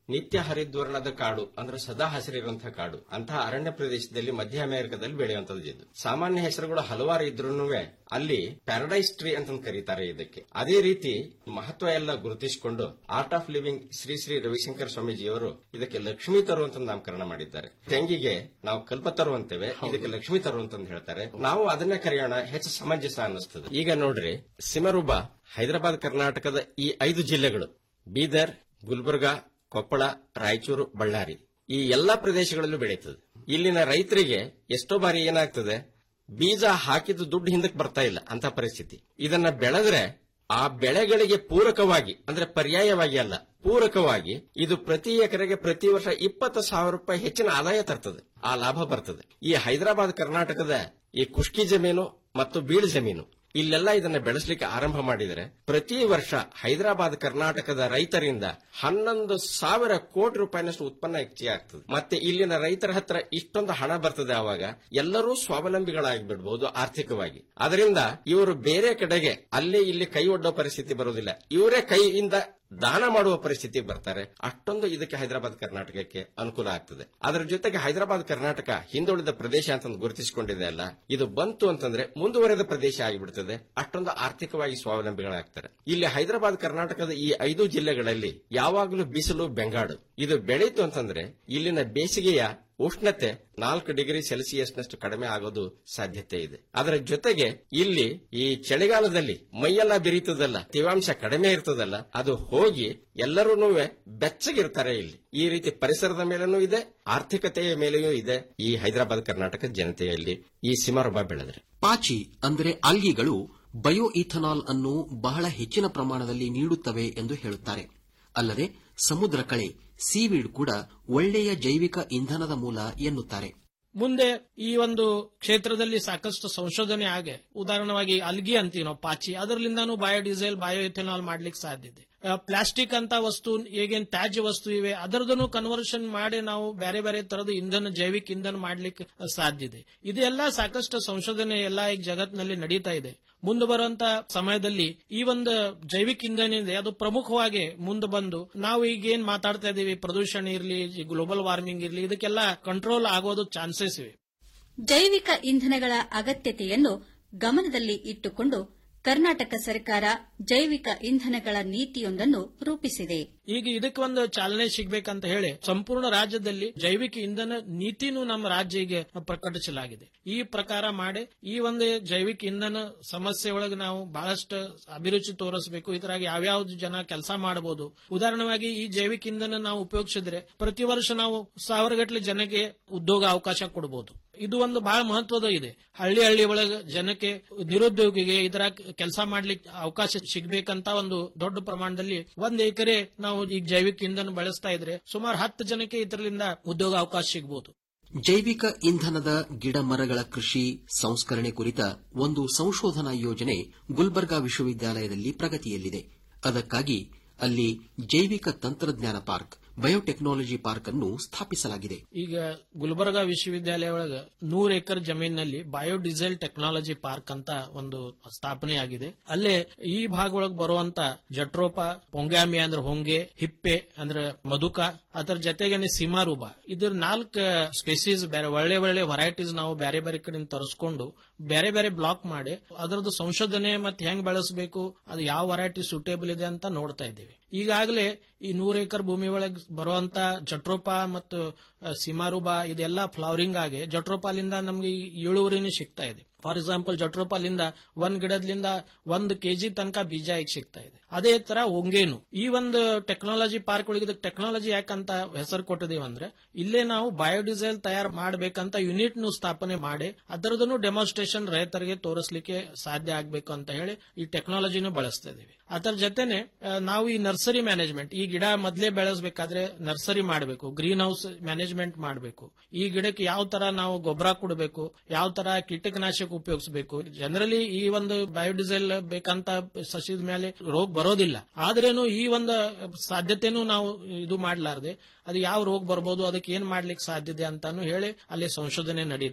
ನಿತ್ಯ ಹರಿದ್ವರ್ಣದ ಕಾಡು ಅಂದ್ರೆ ಸದಾ ಹಸಿರಿರುವಂತಹ ಕಾಡು ಅಂತಹ ಅರಣ್ಯ ಪ್ರದೇಶದಲ್ಲಿ ಮಧ್ಯ ಅಮೆರಿಕದಲ್ಲಿ ಬೆಳೆಯುವಂತದ್ದು ಇದು ಸಾಮಾನ್ಯ ಹೆಸರುಗಳು ಹಲವಾರು ಇದ್ರೂ ಅಲ್ಲಿ ಪ್ಯಾರಡೈಸ್ ಟ್ರೀ ಅಂತ ಕರೀತಾರೆ ಇದಕ್ಕೆ ಅದೇ ರೀತಿ ಮಹತ್ವ ಎಲ್ಲ ಗುರುತಿಸಿಕೊಂಡು art of living Shri Shri Ravishankar ಸ್ವಾಮೀಜಿಯವರು ಇದಕ್ಕೆ ಲಕ್ಷ್ಮೀ ತರು ಅಂತ ನಾಮಕರಣ ಮಾಡಿದ್ದಾರೆ ತೆಂಗಿಗೆ ನಾವು ಕಲ್ಪತರು ಅಂತೇವೆ ಇದಕ್ಕೆ ಲಕ್ಷ್ಮೀ ತರು ಅಂತ ಹೇಳ್ತಾರೆ ನಾವು ಅದನ್ನೇ ಕರೆಯೋಣ ಹೆಚ್ಚು ಸಮಂಜಸ ಅನ್ನಿಸ್ತದೆ ಈಗ ನೋಡ್ರಿ ಸಿಮರುಬ ಹೈದರಾಬಾದ್ ಕರ್ನಾಟಕದ ಈ ಐದು ಜಿಲ್ಲೆಗಳು ಬೀದರ್ ಗುಲ್ಬರ್ಗಾ ಕೊಪ್ಪಳ ರಾಯಚೂರು ಬಳ್ಳಾರಿ ಈ ಎಲ್ಲಾ ಪ್ರದೇಶಗಳಲ್ಲೂ ಬೆಳೀತದೆ ಇಲ್ಲಿನ ರೈತರಿಗೆ ಎಷ್ಟೋ ಬಾರಿ ಏನಾಗ್ತದೆ ಬೀಜ ಹಾಕಿದ ದುಡ್ಡು ಹಿಂದಕ್ಕೆ ಬರ್ತಾ ಇಲ್ಲ ಅಂತ ಪರಿಸ್ಥಿತಿ ಇದನ್ನ ಬೆಳೆದ್ರೆ ಆ ಬೆಳೆಗಳಿಗೆ ಪೂರಕವಾಗಿ ಅಂದ್ರೆ ಪರ್ಯಾಯವಾಗಿ ಅಲ್ಲ ಪೂರಕವಾಗಿ ಇದು ಪ್ರತಿ ಎಕರೆಗೆ ಪ್ರತಿ ವರ್ಷ ಇಪ್ಪತ್ತು ಸಾವಿರ ರೂಪಾಯಿ ಹೆಚ್ಚಿನ ಆದಾಯ ತರ್ತದೆ ಆ ಲಾಭ ಬರ್ತದೆ ಈ ಹೈದರಾಬಾದ್ ಕರ್ನಾಟಕದ ಈ ಕುಷ್ಕಿ ಜಮೀನು ಮತ್ತು ಬೀಳು ಜಮೀನು ಇಲ್ಲೆಲ್ಲ ಇದನ್ನ ಬೆಳೆಸಲಿಕ್ಕೆ ಆರಂಭ ಮಾಡಿದರೆ ಪ್ರತಿ ವರ್ಷ ಹೈದರಾಬಾದ್ ಕರ್ನಾಟಕದ ರೈತರಿಂದ ಹನ್ನೊಂದು ಸಾವಿರ ಕೋಟಿ ರೂಪಾಯಿನಷ್ಟು ಉತ್ಪನ್ನ ಹೆಚ್ಚಾಗ್ತದೆ ಮತ್ತೆ ಇಲ್ಲಿನ ರೈತರ ಹತ್ರ ಇಷ್ಟೊಂದು ಹಣ ಬರ್ತದೆ ಆವಾಗ ಎಲ್ಲರೂ ಸ್ವಾವಲಂಬಿಗಳಾಗಿ ಬಿಡಬಹುದು ಆರ್ಥಿಕವಾಗಿ ಅದರಿಂದ ಇವರು ಬೇರೆ ಕಡೆಗೆ ಅಲ್ಲೇ ಇಲ್ಲಿ ಕೈ ಒಡ್ಡೋ ಪರಿಸ್ಥಿತಿ ಬರುವುದಿಲ್ಲ ಇವರೇ ಕೈಯಿಂದ ದಾನ ಮಾಡುವ ಪರಿಸ್ಥಿತಿ ಬರ್ತಾರೆ ಅಷ್ಟೊಂದು ಇದಕ್ಕೆ ಹೈದರಾಬಾದ್ ಕರ್ನಾಟಕಕ್ಕೆ ಅನುಕೂಲ ಆಗ್ತದೆ ಅದರ ಜೊತೆಗೆ ಹೈದರಾಬಾದ್ ಕರ್ನಾಟಕ ಹಿಂದುಳಿದ ಪ್ರದೇಶ ಅಂತ ಗುರುತಿಸಿಕೊಂಡಿದೆ ಅಲ್ಲ ಇದು ಬಂತು ಅಂತಂದ್ರೆ ಮುಂದುವರೆದ ಪ್ರದೇಶ ಆಗಿಬಿಡ್ತದೆ ಅಷ್ಟೊಂದು ಆರ್ಥಿಕವಾಗಿ ಸ್ವಾವಲಂಬಿಗಳಾಗ್ತಾರೆ ಇಲ್ಲಿ ಹೈದರಾಬಾದ್ ಕರ್ನಾಟಕದ ಈ ಐದು ಜಿಲ್ಲೆಗಳಲ್ಲಿ ಯಾವಾಗಲೂ ಬಿಸಿಲು ಬೆಂಗಾಡು ಇದು ಬೆಳೀತು ಅಂತಂದ್ರೆ ಇಲ್ಲಿನ ಬೇಸಿಗೆಯ ಉಷ್ಣತೆ ನಾಲ್ಕು ಡಿಗ್ರಿ ಸೆಲ್ಸಿಯಸ್ನಷ್ಟು ಕಡಿಮೆ ಆಗೋದು ಸಾಧ್ಯತೆ ಇದೆ ಅದರ ಜೊತೆಗೆ ಇಲ್ಲಿ ಈ ಚಳಿಗಾಲದಲ್ಲಿ ಮೈಯೆಲ್ಲ ಬಿರಿತದಲ್ಲ ತೇವಾಂಶ ಕಡಿಮೆ ಇರ್ತದಲ್ಲ ಅದು ಹೋಗಿ ಎಲ್ಲರೂ ಬೆಚ್ಚಗಿರ್ತಾರೆ ಇಲ್ಲಿ ಈ ರೀತಿ ಪರಿಸರದ ಮೇಲೂ ಇದೆ ಆರ್ಥಿಕತೆಯ ಮೇಲೆಯೂ ಇದೆ ಈ ಹೈದರಾಬಾದ್ ಕರ್ನಾಟಕ ಜನತೆಯಲ್ಲಿ ಈ ಸಿಮರಬ ಬೆಳೆದ್ರೆ ಪಾಚಿ ಅಂದರೆ ಆಲ್ಗಿಗಳು ಬಯೋ ಇಥನಾಲ್ ಅನ್ನು ಬಹಳ ಹೆಚ್ಚಿನ ಪ್ರಮಾಣದಲ್ಲಿ ನೀಡುತ್ತವೆ ಎಂದು ಹೇಳುತ್ತಾರೆ ಅಲ್ಲದೆ ಸಮುದ್ರ ಕಳೆ ಸೀವೀಡ್ ಕೂಡ ಒಳ್ಳೆಯ ಜೈವಿಕ ಇಂಧನದ ಮೂಲ ಎನ್ನುತ್ತಾರೆ ಮುಂದೆ ಈ ಒಂದು ಕ್ಷೇತ್ರದಲ್ಲಿ ಸಾಕಷ್ಟು ಸಂಶೋಧನೆ ಆಗೆ ಉದಾಹರಣವಾಗಿ ಅಲ್ಗಿ ಅಂತೀವಿ ನಾವು ಪಾಚಿ ಅದರಲ್ಲಿಂದಾನು ಬಯೋಡೀಸೆಲ್ ಬಯೋ ಇಥೆನಾಲ್ ಮಾಡ್ಲಿಕ್ಕೆ ಸಾಧ್ಯ ಇದೆ ಆ, ಪ್ಲಾಸ್ಟಿಕ್ ಅಂತ ವಸ್ತು ಈಗೇನ್ ತ್ಯಾಜ್ಯ ವಸ್ತು ಇವೆ ಅದರದನ್ನು ಕನ್ವರ್ಷನ್ ಮಾಡಿ ನಾವು ಬೇರೆ ಬೇರೆ ತರದ ಇಂಧನ ಜೈವಿಕ ಇಂಧನ ಮಾಡ್ಲಿಕ್ಕೆ ಸಾಧ್ಯ ಇದೆ ಇದೆಲ್ಲ ಸಾಕಷ್ಟು ಸಂಶೋಧನೆ ಎಲ್ಲ ಈಗ ಜಗತ್ತಿನಲ್ಲಿ ನಡೀತಾ ಇದೆ ಮುಂದೆ ಬರುವಂತ ಸಮಯದಲ್ಲಿ ಈ ಒಂದು ಜೈವಿಕ ಇಂಧನ ಇದೆ ಅದು ಪ್ರಮುಖವಾಗಿ ಮುಂದೆ ಬಂದು ನಾವು ಈಗ ಏನ್ ಮಾತಾಡ್ತಾ ಇದೀವಿ ಪ್ರದೂಷಣ ಇರಲಿ ಗ್ಲೋಬಲ್ ವಾರ್ಮಿಂಗ್ ಇರಲಿ ಇದಕ್ಕೆಲ್ಲ ಕಂಟ್ರೋಲ್ ಆಗೋದು ಚಾನ್ಸಸ್ ಇವೆ ಜೈವಿಕ ಇಂಧನಗಳ ಅಗತ್ಯತೆಯನ್ನು ಗಮನದಲ್ಲಿ ಇಟ್ಟುಕೊಂಡು ಕರ್ನಾಟಕ ಸರ್ಕಾರ ಜೈವಿಕ ಇಂಧನಗಳ ನೀತಿಯೊಂದನ್ನು ರೂಪಿಸಿದೆ ಈಗ ಇದಕ್ಕೆ ಒಂದು ಚಾಲನೆ ಸಿಗ್ಬೇಕಂತ ಹೇಳಿ ಸಂಪೂರ್ಣ ರಾಜ್ಯದಲ್ಲಿ ಜೈವಿಕ ಇಂಧನ ನೀತಿನೂ ನಮ್ಮ ರಾಜ್ಯ ಈಗ ಪ್ರಕಟಿಸಲಾಗಿದೆ ಈ ಪ್ರಕಾರ ಮಾಡಿ ಈ ಒಂದು ಜೈವಿಕ ಇಂಧನ ಸಮಸ್ಯೆ ಒಳಗೆ ನಾವು ಬಹಳಷ್ಟು ಅಭಿರುಚಿ ತೋರಿಸಬೇಕು ಇದರಾಗಿ ಯಾವ್ಯಾವ್ದು ಜನ ಕೆಲಸ ಮಾಡಬಹುದು ಉದಾಹರಣೆಯಾಗಿ ಈ ಜೈವಿಕ ಇಂಧನ ನಾವು ಉಪಯೋಗಿಸಿದ್ರೆ ಪ್ರತಿ ವರ್ಷ ನಾವು ಸಾವಿರಗಟ್ಟಲೆ ಜನಕ್ಕೆ ಉದ್ಯೋಗ ಅವಕಾಶ ಕೊಡಬಹುದು ಇದು ಒಂದು ಬಹಳ ಮಹತ್ವದ ಇದೆ ಹಳ್ಳಿ ಹಳ್ಳಿ ಒಳಗೆ ಜನಕ್ಕೆ ನಿರುದ್ಯೋಗಿಗೆ ಇದರ ಕೆಲಸ ಮಾಡ್ಲಿಕ್ಕೆ ಅವಕಾಶ ಸಿಗ್ಬೇಕಂತ ಒಂದು ದೊಡ್ಡ ಪ್ರಮಾಣದಲ್ಲಿ ಒಂದ್ ಎಕರೆ ನಾವು ಈಗ ಜೈವಿಕ ಇಂಧನ ಬಳಸ್ತಾ ಇದ್ರೆ ಸುಮಾರು ಹತ್ತು ಜನಕ್ಕೆ ಇದರಿಂದ ಉದ್ಯೋಗ ಅವಕಾಶ ಸಿಗಬಹುದು ಜೈವಿಕ ಇಂಧನದ ಗಿಡ ಮರಗಳ ಕೃಷಿ ಸಂಸ್ಕರಣೆ ಕುರಿತ ಒಂದು ಸಂಶೋಧನಾ ಯೋಜನೆ ಗುಲ್ಬರ್ಗಾ ವಿಶ್ವವಿದ್ಯಾಲಯದಲ್ಲಿ ಪ್ರಗತಿಯಲ್ಲಿದೆ ಅದಕ್ಕಾಗಿ ಅಲ್ಲಿ ಜೈವಿಕ ತಂತ್ರಜ್ಞಾನ ಪಾರ್ಕ್ ಬಯೋಟೆಕ್ನಾಲಜಿ ಪಾರ್ಕ್ ಅನ್ನು ಸ್ಥಾಪಿಸಲಾಗಿದೆ ಈಗ ಗುಲ್ಬರ್ಗಾ ವಿಶ್ವವಿದ್ಯಾಲಯ ಒಳಗ ನೂರು ಎಕರೆ ಜಮೀನಿನಲ್ಲಿ ಬಯೋಡೀಸೆಲ್ ಟೆಕ್ನಾಲಜಿ ಪಾರ್ಕ್ ಅಂತ ಒಂದು ಸ್ಥಾಪನೆ ಆಗಿದೆ ಅಲ್ಲೇ ಈ ಭಾಗ ಒಳಗೆ ಬರುವಂತ ಜಟ್ರೋಪ ಪೊಂಗ್ಯಾಮಿ ಅಂದ್ರೆ ಹೊಂಗೆ ಹಿಪ್ಪೆ ಅಂದ್ರೆ ಮಧುಕ ಅದರ ಜೊತೆಗೇನೆ ಸಿಮಾರೂಬ ಇದ್ರ ನಾಲ್ಕು ಸ್ಪೆಸೀಸ್ ಬೇರೆ ಒಳ್ಳೆ ಒಳ್ಳೆ ವೆರೈಟೀಸ್ ನಾವು ಬೇರೆ ಬೇರೆ ಕಡೆಯಿಂದ ತರಿಸ್ಕೊಂಡು ಬೇರೆ ಬೇರೆ ಬ್ಲಾಕ್ ಮಾಡಿ ಅದರದ್ದು ಸಂಶೋಧನೆ ಮತ್ತೆ ಹೆಂಗ್ ಬೆಳೆಸಬೇಕು ಅದು ಯಾವ ವೆರೈಟಿ ಸೂಟೇಬಲ್ ಇದೆ ಅಂತ ನೋಡ್ತಾ ಇದ್ದೀವಿ ಈಗಾಗಲೇ ಈ ನೂರು ಎಕರೆ ಭೂಮಿ ಒಳಗೆ ಬರುವಂತ ಜಟ್ರೋಪ ಮತ್ತು ಅಹ್, ಸಿಮಾರುಬಾ ಇದೆಲ್ಲ ಫ್ಲವರಿಂಗ್ ಆಗಿ ಜಟ್ರೋಪಾಲಿಂದ ನಮ್ಗೆ ಈ ಇಳುವರಿನೂ ಸಿಗ್ತಾ ಇದೆ ಫಾರ್ ಎಕ್ಸಾಂಪಲ್ ಜಟ್ರೋಪಾಲಿಂದ ಒಂದ್ ಗಿಡದಿಂದ ಒಂದು ಕೆಜಿ ತನಕ ಬೀಜ ಈಗ ಸಿಗ್ತಾ ಇದೆ ಅದೇ ತರ ಹೊಂಗೇನು ಈ ಒಂದು ಟೆಕ್ನಾಲಜಿ ಪಾರ್ಕ್ ಒಳಗೆ ಇದಕ್ಕೆ ಟೆಕ್ನಾಲಜಿ ಯಾಕಂತ ಹೆಸರು ಕೊಟ್ಟಿದೀವಿ ಅಂದ್ರೆ ಇಲ್ಲೇ ನಾವು ಬಯೋಡೀಸೆಲ್ ತಯಾರು ಮಾಡಬೇಕಂತ ಯೂನಿಟ್ ನು ಸ್ಥಾಪನೆ ಮಾಡಿ ಅದರದನ್ನು ಡೆಮಾನ್ಸ್ಟ್ರೇಷನ್ ರೈತರಿಗೆ ತೋರಿಸಲಿಕ್ಕೆ ಸಾಧ್ಯ ಆಗ್ಬೇಕು ಅಂತ ಹೇಳಿ ಈ ಟೆಕ್ನಾಲಜಿನೂ ಬಳಸ್ತಾ ಇದೀವಿ ಅದರ ಜೊತೆನೆ ಆ, ನಾವು ಈ ನರ್ಸರಿ ಮ್ಯಾನೇಜ್ಮೆಂಟ್ ಈ ಗಿಡ ಮೊದಲೇ ಬೆಳೆಸಬೇಕಾದ್ರೆ ನರ್ಸರಿ ಮಾಡಬೇಕು ಗ್ರೀನ್ ಹೌಸ್ ಮ್ಯಾನೇಜ್ಮೆಂಟ್ ಮಾಡಬೇಕು ಈ ಗಿಡಕ್ಕೆ ಯಾವ ತರ ನಾವು ಗೊಬ್ಬರ ಕೊಡಬೇಕು ಯಾವ ತರ ಕೀಟಕನಾಶಕ ಉಪಯೋಗಿಸಬೇಕು ಜನರಲಿ ಈ ಒಂದು ಬಯೋಡೀಸೆಲ್ ಬೇಕಂತ ಸಸಿದ ಮೇಲೆ ರೋಗ ಬರೋದಿಲ್ಲ ಆದ್ರೇನು ಈ ಒಂದು ಸಾಧ್ಯತೆನೂ ನಾವು ಇದು ಮಾಡಲಾರದೆ ಅದು ಯಾವ ರೋಗ ಬರ್ಬೋದು ಅದಕ್ಕೆ ಏನ್ ಮಾಡ್ಲಿಕ್ಕೆ ಸಾಧ್ಯತೆ ಅಂತಾನು ಹೇಳಿ ಅಲ್ಲಿ ಸಂಶೋಧನೆ ನಡೀತಾ ಇದೆ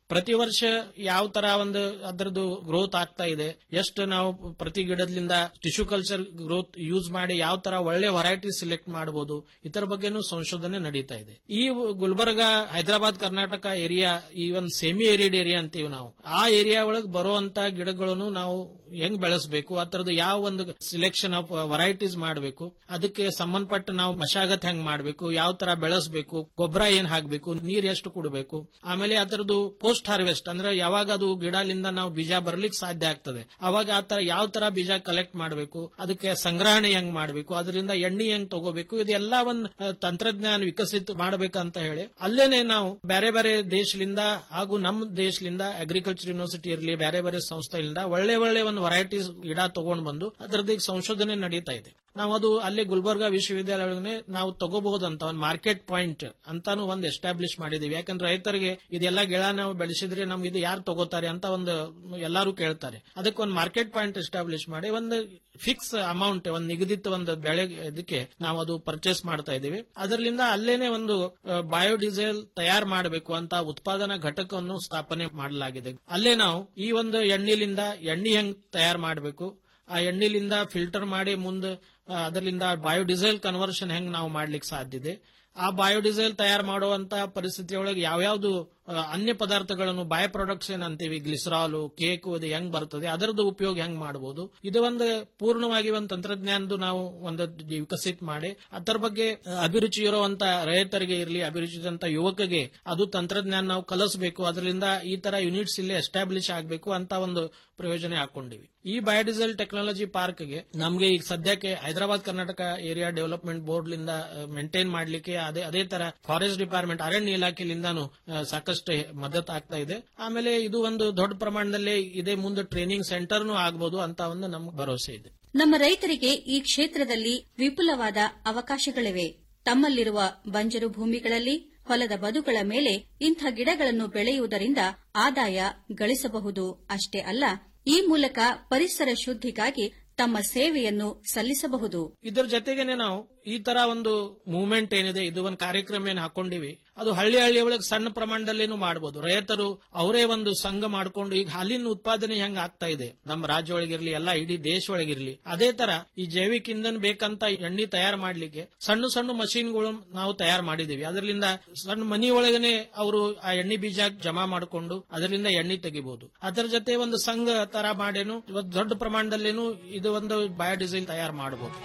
ಪ್ರತಿ ವರ್ಷ ಯಾವ ತರ ಒಂದು ಅದರದ್ದು ಗ್ರೋತ್ ಆಗ್ತಾ ಇದೆ ಎಷ್ಟು ನಾವು ಪ್ರತಿ ಗಿಡದಿಂದ ಟಿಶ್ಯೂ ಕಲ್ಚರ್ ಗ್ರೋತ್ ಯೂಸ್ ಮಾಡಿ ಯಾವ ತರ ಒಳ್ಳೆ ವೆರೈಟಿ ಸಿಲೆಕ್ಟ್ ಮಾಡಬಹುದು ಇದರ ಬಗ್ಗೆನೂ ಸಂಶೋಧನೆ ನಡೀತಾ ಇದೆ ಈ ಗುಲ್ಬರ್ಗ ಹೈದರಾಬಾದ್ ಕರ್ನಾಟಕ ಏರಿಯಾ ಈ ಒಂದು ಸೆಮಿ ಏರಿಯಡ್ ಏರಿಯಾ ಅಂತೀವಿ ನಾವು ಆ ಏರಿಯಾ ಒಳಗೆ ಬರುವಂತ ಗಿಡಗಳನ್ನು ನಾವು ಹೆಂಗ್ ಬೆಳೆಸಬೇಕು ಆ ತರದ್ದು ಯಾವ ಒಂದು ಸಿಲೆಕ್ಷನ್ ಆಫ್ ವೆರೈಟೀಸ್ ಮಾಡಬೇಕು ಅದಕ್ಕೆ ಸಂಬಂಧಪಟ್ಟ ನಾವು ಮಶಾಗತ್ ಹೆಂಗ್ ಮಾಡಬೇಕು ಯಾವ ತರ ಬೆಳೆಸಬೇಕು ಗೊಬ್ಬರ ಏನ್ ಹಾಕ್ಬೇಕು ನೀರ್ ಎಷ್ಟು ಕೊಡಬೇಕು ಆಮೇಲೆ ಅದರದ್ದು ಪೋಸ್ಟ್ ಹಾರ್ವೆಸ್ಟ್ ಅಂದ್ರೆ ಯಾವಾಗ ಅದು ಗಿಡಲಿಂದ ನಾವು ಬೀಜ ಬರ್ಲಿಕ್ಕೆ ಸಾಧ್ಯ ಆಗ್ತದೆ ಅವಾಗ ಆ ತರ ಯಾವ ತರ ಬೀಜ ಕಲೆಕ್ಟ್ ಮಾಡಬೇಕು ಅದಕ್ಕೆ ಸಂಗ್ರಹಣೆ ಹೆಂಗ್ ಮಾಡಬೇಕು ಅದರಿಂದ ಎಣ್ಣೆ ಹೆಂಗ್ ತಗೋಬೇಕು ಇದೆಲ್ಲ ಒಂದು ಆ, ತಂತ್ರಜ್ಞಾನ ವಿಕಸಿತ ಮಾಡಬೇಕಂತ ಹೇಳಿ ಅಲ್ಲೇನೆ ನಾವು ಬೇರೆ ಬೇರೆ ದೇಶದಿಂದ ಹಾಗೂ ನಮ್ಮ ದೇಶದಿಂದ ಅಗ್ರಿಕಲ್ಚರ್ ಯೂನಿವರ್ಸಿಟಿ ಇರಲಿ ಬೇರೆ ಬೇರೆ ಸಂಸ್ಥೆಯಿಂದ ಒಳ್ಳೆ ಒಳ್ಳೆ ಒಂದು ವೆರೈಟೀಸ್ ಗಿಡ ತಗೊಂಡ್ ಬಂದು ಅದರದ್ದು ಈಗ ಸಂಶೋಧನೆ ನಡೀತಾ ಇದೆ ನಾವು ಅದು ಅಲ್ಲಿ ಗುಲ್ಬರ್ಗ ವಿಶ್ವವಿದ್ಯಾಲಯನೇ ನಾವು ತಗೋಬಹುದಂತ ಒಂದು ಮಾರ್ಕೆಟ್ ಪಾಯಿಂಟ್ ಅಂತಾನು ಒಂದು ಎಸ್ಟಾಬ್ಲಿಷ್ ಮಾಡಿದೀವಿ ಯಾಕಂದ್ರೆ ರೈತರಿಗೆ ಇದೆಲ್ಲ ಗಿಡ ನಾವು ಬೆಳೆಸಿದ್ರೆ ನಮ್ಗೆ ಇದು ಯಾರು ತಗೋತಾರೆ ಅಂತ ಒಂದು ಎಲ್ಲರೂ ಕೇಳ್ತಾರೆ ಅದಕ್ಕೆ ಒಂದು ಮಾರ್ಕೆಟ್ ಪಾಯಿಂಟ್ ಎಸ್ಟಾಬ್ಲಿಷ್ ಮಾಡಿ ಒಂದು ಫಿಕ್ಸ್ ಅಮೌಂಟ್ ಒಂದು ನಿಗದಿತ ಒಂದು ಬೆಳೆ ಇದಕ್ಕೆ ನಾವು ಅದು ಪರ್ಚೇಸ್ ಮಾಡ್ತಾ ಇದೀವಿ ಅದರಿಂದ ಅಲ್ಲೇನೆ ಒಂದು ಬಯೋಡೀಸೆಲ್ ತಯಾರು ಮಾಡಬೇಕು ಅಂತ ಉತ್ಪಾದನಾ ಘಟಕವನ್ನು ಸ್ಥಾಪನೆ ಮಾಡಲಾಗಿದೆ ಅಲ್ಲೇ ನಾವು ಈ ಒಂದು ಎಣ್ಣೆಲಿಂದ ಎಣ್ಣೆ ಹೆಂಗ್ ತಯಾರು ಮಾಡಬೇಕು ಆ ಎಣ್ಣೆಲಿಂದ ಫಿಲ್ಟರ್ ಮಾಡಿ ಮುಂದೆ ಅದರಿಂದ ಬಯೋಡೀಸೆಲ್ ಕನ್ವರ್ಷನ್ ಹೆಂಗ್ ನಾವು ಮಾಡ್ಲಿಕ್ಕೆ ಸಾಧ್ಯ ಇದೆ ಆ ಬಯೋಡೀಸೆಲ್ ತಯಾರು ಮಾಡುವಂತ ಪರಿಸ್ಥಿತಿಯೊಳಗೆ ಯಾವ್ಯಾವ್ದು ಆ, ಅನ್ಯ ಪದಾರ್ಥಗಳನ್ನು ಬೈ ಪ್ರಾಡಕ್ಟ್ಸ್ ಏನ್ ಅಂತೀವಿ ಗ್ಲಿಸರಾಲು ಕೇಕ್ ಇದು ಹೆಂಗ್ ಬರ್ತದೆ ಅದರದ್ದು ಉಪಯೋಗ ಹೆಂಗ್ ಮಾಡಬಹುದು ಇದು ಒಂದು ಪೂರ್ಣವಾಗಿ ಒಂದು ತಂತ್ರಜ್ಞಾನದ್ದು ನಾವು ಒಂದು ವಿಕಸಿತ ಮಾಡಿ ಅದರ ಬಗ್ಗೆ ಆ, ಅಭಿರುಚಿ ಇರುವಂತ ರೈತರಿಗೆ ಇರಲಿ ಅಭಿರುಚಿ ಇರುವಂತ ಯುವಕರಿಗೆ ಅದು ತಂತ್ರಜ್ಞಾನ ನಾವು ಕಲಿಸಬೇಕು ಅದರಿಂದ ಈ ತರ ಯೂನಿಟ್ಸ್ ಇಲ್ಲಿ ಎಸ್ಟಾಬ್ಲಿಷ್ ಆಗಬೇಕು ಅಂತ ಒಂದು ಪ್ರಯೋಜನ ಹಾಕೊಂಡಿವಿ ಈ ಬಯೋಡೀಸೆಲ್ ಟೆಕ್ನಾಲಜಿ ಪಾರ್ಕ್ಗೆ ನಮಗೆ ಈಗ ಸದ್ಯಕ್ಕೆ Hyderabad Karnataka area development board ಲಿಂದ ಮೇಂಟೈನ್ ಮಾಡ್ಲಿಕ್ಕೆ ಅದೇ ಅದೇ ತರ ಫಾರೆಸ್ಟ್ ಡಿಪಾರ್ಟ್ಮೆಂಟ್ ಅರಣ್ಯ ಇಲಾಖೆಲಿಂದಾನು ಆ, ಸಾಕಷ್ಟು ಮದತ್ ಆಗ್ತಾ ಇದೆ ಆಮೇಲೆ ಇದು ಒಂದು ದೊಡ್ಡ ಪ್ರಮಾಣದಲ್ಲಿ ಇದೇ ಮುಂದೆ ಟ್ರೈನಿಂಗ್ ಸೆಂಟರ್ನು ಆಗಬಹುದು ಅಂತ ಒಂದು ನಮ್ಗೆ ಭರವಸೆ ಇದೆ ನಮ್ಮ ರೈತರಿಗೆ ಈ ಕ್ಷೇತ್ರದಲ್ಲಿ ವಿಪುಲವಾದ ಅವಕಾಶಗಳಿವೆ ತಮ್ಮಲ್ಲಿರುವ ಬಂಜರು ಭೂಮಿಗಳಲ್ಲಿ ಹೊಲದ ಬದುಗಳ ಮೇಲೆ ಇಂಥ ಗಿಡಗಳನ್ನು ಬೆಳೆಯುವುದರಿಂದ ಆದಾಯ ಗಳಿಸಬಹುದು ಅಷ್ಟೇ ಅಲ್ಲ ಈ ಮೂಲಕ ಪರಿಸರ ಶುದ್ಧಿಗಾಗಿ ತಮ್ಮ ಸೇವೆಯನ್ನು ಸಲ್ಲಿಸಬಹುದು ಇದರ ಜೊತೆಗೇನೆ ನಾವು ಈ ತರ ಒಂದು ಮೂವ್ಮೆಂಟ್ ಏನಿದೆ ಇದು ಒಂದು ಕಾರ್ಯಕ್ರಮ ಏನ್ ಹಾಕೊಂಡಿವಿ ಅದು ಹಳ್ಳಿ ಹಳ್ಳಿ ಒಳಗೆ ಸಣ್ಣ ಪ್ರಮಾಣದಲ್ಲೇನು ಮಾಡಬಹುದು ರೈತರು ಅವರೇ ಒಂದು ಸಂಘ ಮಾಡ್ಕೊಂಡು ಈಗ ಹಾಲಿನ ಉತ್ಪಾದನೆ ಹೆಂಗ್ ಆಗ್ತಾ ಇದೆ ನಮ್ಮ ರಾಜ್ಯ ಒಳಗಿರ್ಲಿ ಎಲ್ಲ ಇಡೀ ದೇಶ ಒಳಗಿರ್ಲಿ ಅದೇ ತರ ಈ ಜೈವಿಕ ಇಂಧನ ಬೇಕಂತ ಎಣ್ಣೆ ತಯಾರು ಮಾಡ್ಲಿಕ್ಕೆ ಸಣ್ಣ ಸಣ್ಣ ಮಷೀನ್ಗಳು ನಾವು ತಯಾರು ಮಾಡಿದೀವಿ ಅದರಿಂದ ಸಣ್ಣ ಮನಿ ಒಳಗನೆ ಅವರು ಆ ಎಣ್ಣೆ ಬೀಜ ಜಮಾ ಮಾಡಿಕೊಂಡು ಅದರಿಂದ ಎಣ್ಣೆ ತೆಗಿಬಹುದು ಅದರ ಜೊತೆ ಒಂದು ಸಂಘ ತರ ಮಾಡೇನು ಇವತ್ತು ದೊಡ್ಡ ಪ್ರಮಾಣದಲ್ಲೇನು ಇದು ಒಂದು ಬಯೋಡೀಸೆಲ್ ತಯಾರು ಮಾಡಬಹುದು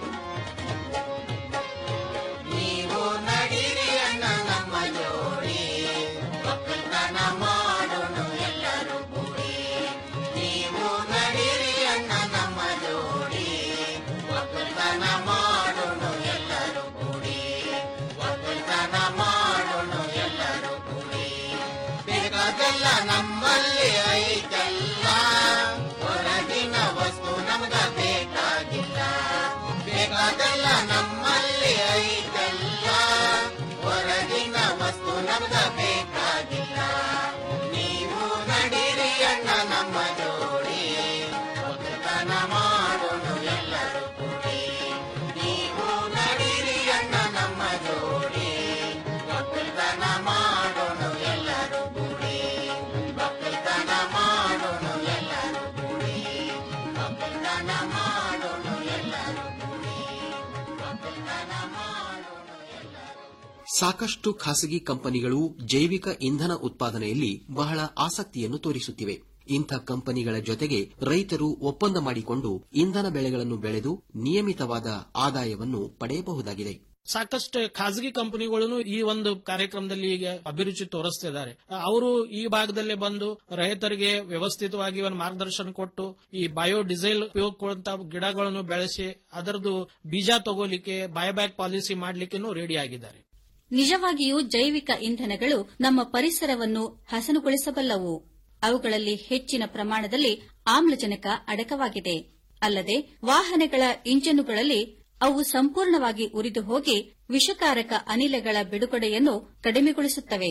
ನೀವು ನಡೀರಿ ಅಣ್ಣ ನಮ್ಮ ಜೋಡಿ ಒಕ್ಕಲ್ತನ ಮಾಡೋಣ ಎಲ್ಲರೂ ಕೂಡಿ ನೀವು ನಡೀರಿ ಅಣ್ಣ ನಮ್ಮ ಜೋಡಿ ಒಕ್ಕಲ್ತನ ಮಾಡೋಣ ಎಲ್ಲರೂ ಕೂಡಿ ಒಕ್ಕಲ್ತನ ಮಾಡೋಣ ಎಲ್ಲರೂ ಕೂಡಿ ಬೇಕಾದಲ್ಲ ನಮ್ಮಲ್ಲಿ ಐತಲ್ಲ ಹೊರಗಿನ ವಸ್ತು ನಮ್ಗ ಬೇಕಾಗಿಲ್ಲ ಬೇಕಾದಲ್ಲ ನಮ್ಮಲ್ಲಿ ಐತಲ್ಲ ಹೊರಗಿನ ವಸ್ತು ನಮ್ಗ ಬೇಕಾಗಿಲ್ಲ ನೀವು ನಡೀರಿ ಅಣ್ಣ ನಮ್ಮ ಜೋಡಿ ಒಕ್ಕಲ್ತನ ಮಾಡೋಣ ಎಲ್ಲರೂ ಕೂಡಿ ನೀವು ನಡೀರಿ ಅಣ್ಣ ನಮ್ಮ ಜೋಡಿ ಒಕ್ಕಲ್ತನ ಮಾಡೋಣ ಎಲ್ಲರೂ ಕೂಡಿ ಒಕ್ಕಲ್ತನ ಮಾಡೋಣ ಎಲ್ಲರೂ ಕೂಡಿ ಒಕ್ಕಲ್ತನ ಮಾಡೋಣ ಎಲ್ಲರೂ ಕೂಡಿ ಒಕ್ಕಲ್ತನ ಮಾಡೋಣ ಸಾಕಷ್ಟು ಖಾಸಗಿ ಕಂಪನಿಗಳು ಜೈವಿಕ ಇಂಧನ ಉತ್ಪಾದನೆಯಲ್ಲಿ ಬಹಳ ಆಸಕ್ತಿಯನ್ನು ತೋರಿಸುತ್ತಿವೆ ಇಂಥ ಕಂಪನಿಗಳ ಜೊತೆಗೆ ರೈತರು ಒಪ್ಪಂದ ಮಾಡಿಕೊಂಡು ಇಂಧನ ಬೆಳೆಗಳನ್ನು ಬೆಳೆದು ನಿಯಮಿತವಾದ ಆದಾಯವನ್ನು ಪಡೆಯಬಹುದಾಗಿದೆ ಸಾಕಷ್ಟು ಖಾಸಗಿ ಕಂಪನಿಗಳು ಈ ಒಂದು ಕಾರ್ಯಕ್ರಮದಲ್ಲಿ ಈಗ ಅಭಿರುಚಿ ತೋರಿಸ್ತಿದ್ದಾರೆ ಅವರು ಈ ಭಾಗದಲ್ಲೇ ಬಂದು ರೈತರಿಗೆ ವ್ಯವಸ್ಥಿತವಾಗಿ ಒಂದು ಮಾರ್ಗದರ್ಶನ ಕೊಟ್ಟು ಈ ಬಯೋ ಡೀಸೆಲ್ ಉಪಯೋಗ ಗಿಡಗಳನ್ನು ಬೆಳೆಸಿ ಅದರದ್ದು ಬೀಜ ತಗೋಲಿಕ್ಕೆ ಬಯೋಬ್ಯಾಕ್ ಪಾಲಿಸಿ ಮಾಡ್ಲಿಕ್ಕೂ ರೆಡಿ ಆಗಿದ್ದಾರೆ ನಿಜವಾಗಿಯೂ ಜೈವಿಕ ಇಂಧನಗಳು ನಮ್ಮ ಪರಿಸರವನ್ನು ಹಸನುಗೊಳಿಸಬಲ್ಲವು ಅವುಗಳಲ್ಲಿ ಹೆಚ್ಚಿನ ಪ್ರಮಾಣದಲ್ಲಿ ಆಮ್ಲಜನಕ ಅಡಕವಾಗಿದೆ ಅಲ್ಲದೆ ವಾಹನಗಳ ಇಂಜನ್ನುಗಳಲ್ಲಿ ಅವು ಸಂಪೂರ್ಣವಾಗಿ ಉರಿದು ಹೋಗಿ ವಿಷಕಾರಕ ಅನಿಲಗಳ ಬಿಡುಗಡೆಯನ್ನು ಕಡಿಮೆಗೊಳಿಸುತ್ತವೆ